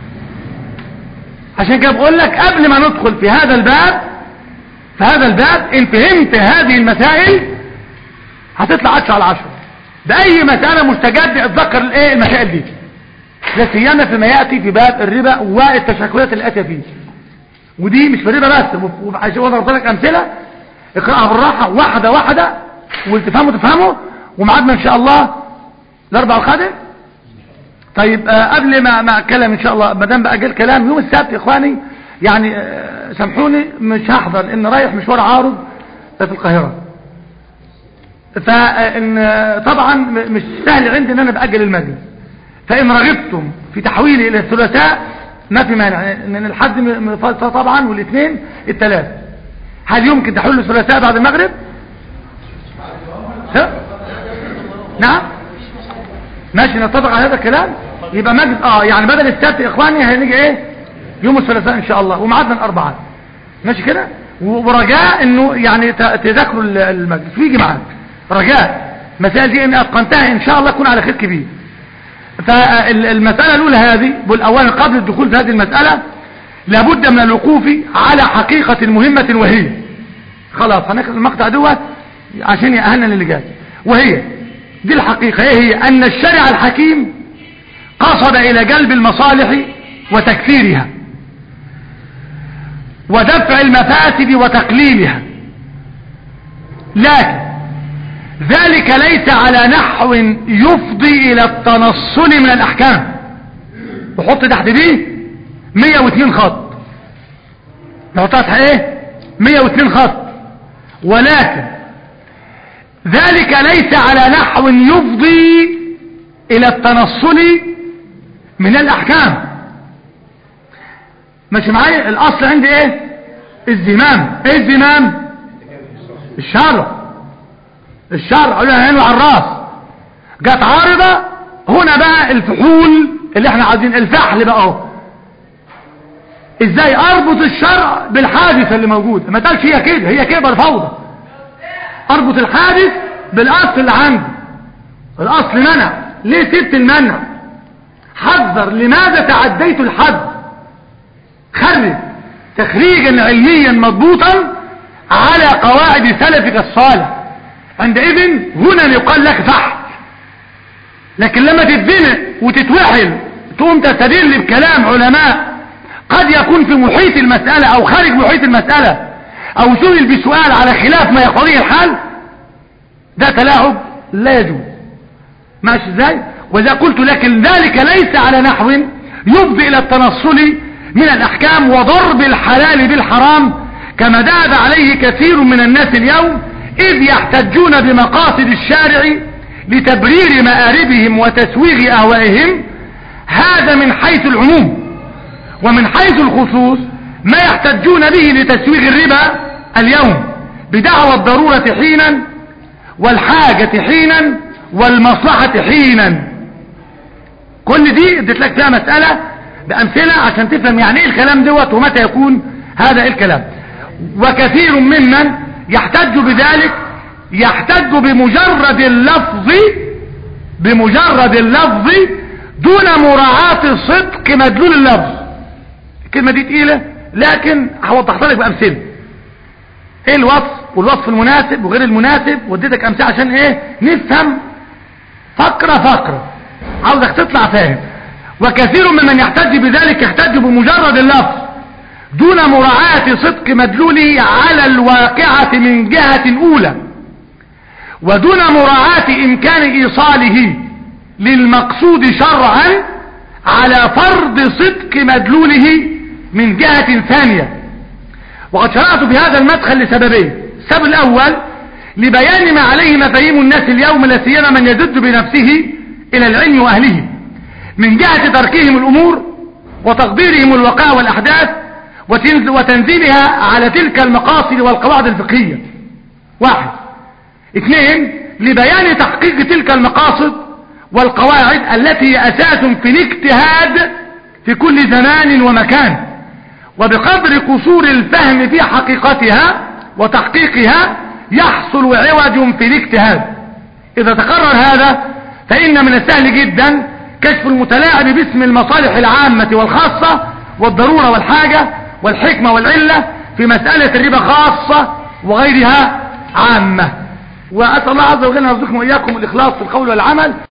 S1: عشان كده بقول لك قبل ما ندخل في هذا الباب في هذا الباب ان فهمت هذه المسائل هتطلع 10 على 10 بأي مسألة مستجد اتذكر الايه المسائل دي لا سيما فيما يأتي في باب الربا والتشكلات اللي أتى فيه ودي مش في الربا بس وعشان وانا قلت لك أمثلة اقرأها بالراحة واحدة واحدة واللي تفهمه تفهمه ومعادنا إن شاء الله الأربع القادم طيب آه قبل ما ما اتكلم ان شاء الله ما دام بقى جه الكلام يوم السبت يا اخواني يعني آه سامحوني مش هحضر لان رايح مشوار عارض في القاهره فان آه طبعا مش سهل عندي ان انا باجل المجلس فان رغبتم في تحويلي الى الثلاثاء ما في مانع ان الحد طبعا والاثنين الثلاث هل يمكن تحويل الثلاثاء بعد المغرب ها؟ نعم ماشي نتفق على هذا الكلام يبقى مجلس اه يعني بدل السبت يا اخواني هنيجي ايه يوم الثلاثاء ان شاء الله وميعادنا الاربعاء ماشي كده ورجاء انه يعني تذاكروا المجلس ويجي معاك رجاء المسائل دي ان اتقنتها ان شاء الله اكون على خير كبير فالمسألة الاولى هذه اولا قبل الدخول في هذه المسألة لابد من الوقوف على حقيقة مهمة وهي خلاص هناخد المقطع دوت عشان يأهلنا للي جاي وهي دي الحقيقة ايه هي ان الشرع الحكيم قصد الى جلب المصالح وتكثيرها ودفع المفاسد وتقليلها لكن ذلك ليس على نحو يفضي الى التنصل من الاحكام وحط تحت دي 102 خط نحطها تحت ايه 102 خط ولكن ذلك ليس على نحو يفضي الى التنصل من الاحكام ماشي معايا الاصل عندي ايه الزمام ايه الزمام الشرع الشرع قلنا عينه على الراس جت عارضة هنا بقى الفحول اللي احنا عايزين الفحل بقى اهو ازاي اربط الشرع بالحادثة اللي موجودة ما تقالش هي كده هي كده بالفوضى اربط الحادث بالاصل اللي عندي الاصل منع ليه سبت المنع حذر لماذا تعديت الحد خرج تخريجا علميا مضبوطا على قواعد سلفك الصالح عندئذ هنا يقال لك فحل لكن لما تتزنق وتتوحل تقوم تستدل بكلام علماء قد يكون في محيط المسألة او خارج محيط المسألة او سئل بسؤال على خلاف ما يقتضيه الحال ده تلاعب لا يجوز ماشي ازاي واذا قلت لكن ذلك ليس على نحو يفضي الى التنصل من الاحكام وضرب الحلال بالحرام كما داب عليه كثير من الناس اليوم اذ يحتجون بمقاصد الشارع لتبرير مآربهم وتسويغ اهوائهم هذا من حيث العموم ومن حيث الخصوص ما يحتجون به لتسويغ الربا اليوم بدعوى الضرورة حينا والحاجة حينا والمصلحة حينا كل دي اديت لك فيها مسألة بأمثلة عشان تفهم يعني ايه الكلام دوت ومتى يكون هذا الكلام وكثير ممن يحتج بذلك يحتج بمجرد اللفظ بمجرد اللفظ دون مراعاة صدق مدلول اللفظ الكلمة دي تقيلة لكن هوضحها لك بأمثلة ايه الوصف والوصف المناسب وغير المناسب وديتك امثله عشان ايه نفهم فقرة فقرة عاوزك تطلع فاهم وكثير ممن يحتج بذلك يحتج بمجرد اللفظ دون مراعاة صدق مدلوله على الواقعة من جهة اولى ودون مراعاة امكان ايصاله للمقصود شرعا على فرض صدق مدلوله من جهة ثانية وقد شرعت في هذا المدخل لسببين السبب الأول لبيان ما عليه مفاهيم الناس اليوم لا سيما من يزد بنفسه إلى العلم وأهله من جهة تركهم الأمور وتقديرهم الوقائع والأحداث وتنز- وتنزيلها على تلك المقاصد والقواعد الفقهية واحد اثنين لبيان تحقيق تلك المقاصد والقواعد التي هي أساس في الاجتهاد في كل زمان ومكان وبقدر قصور الفهم في حقيقتها وتحقيقها يحصل عوج في الاجتهاد إذا تقرر هذا فإن من السهل جدا كشف المتلاعب باسم المصالح العامة والخاصة والضرورة والحاجة والحكمة والعلة في مسألة الربا خاصة وغيرها عامة وأسأل الله عز وجل أن يرزقكم وإياكم الإخلاص في القول والعمل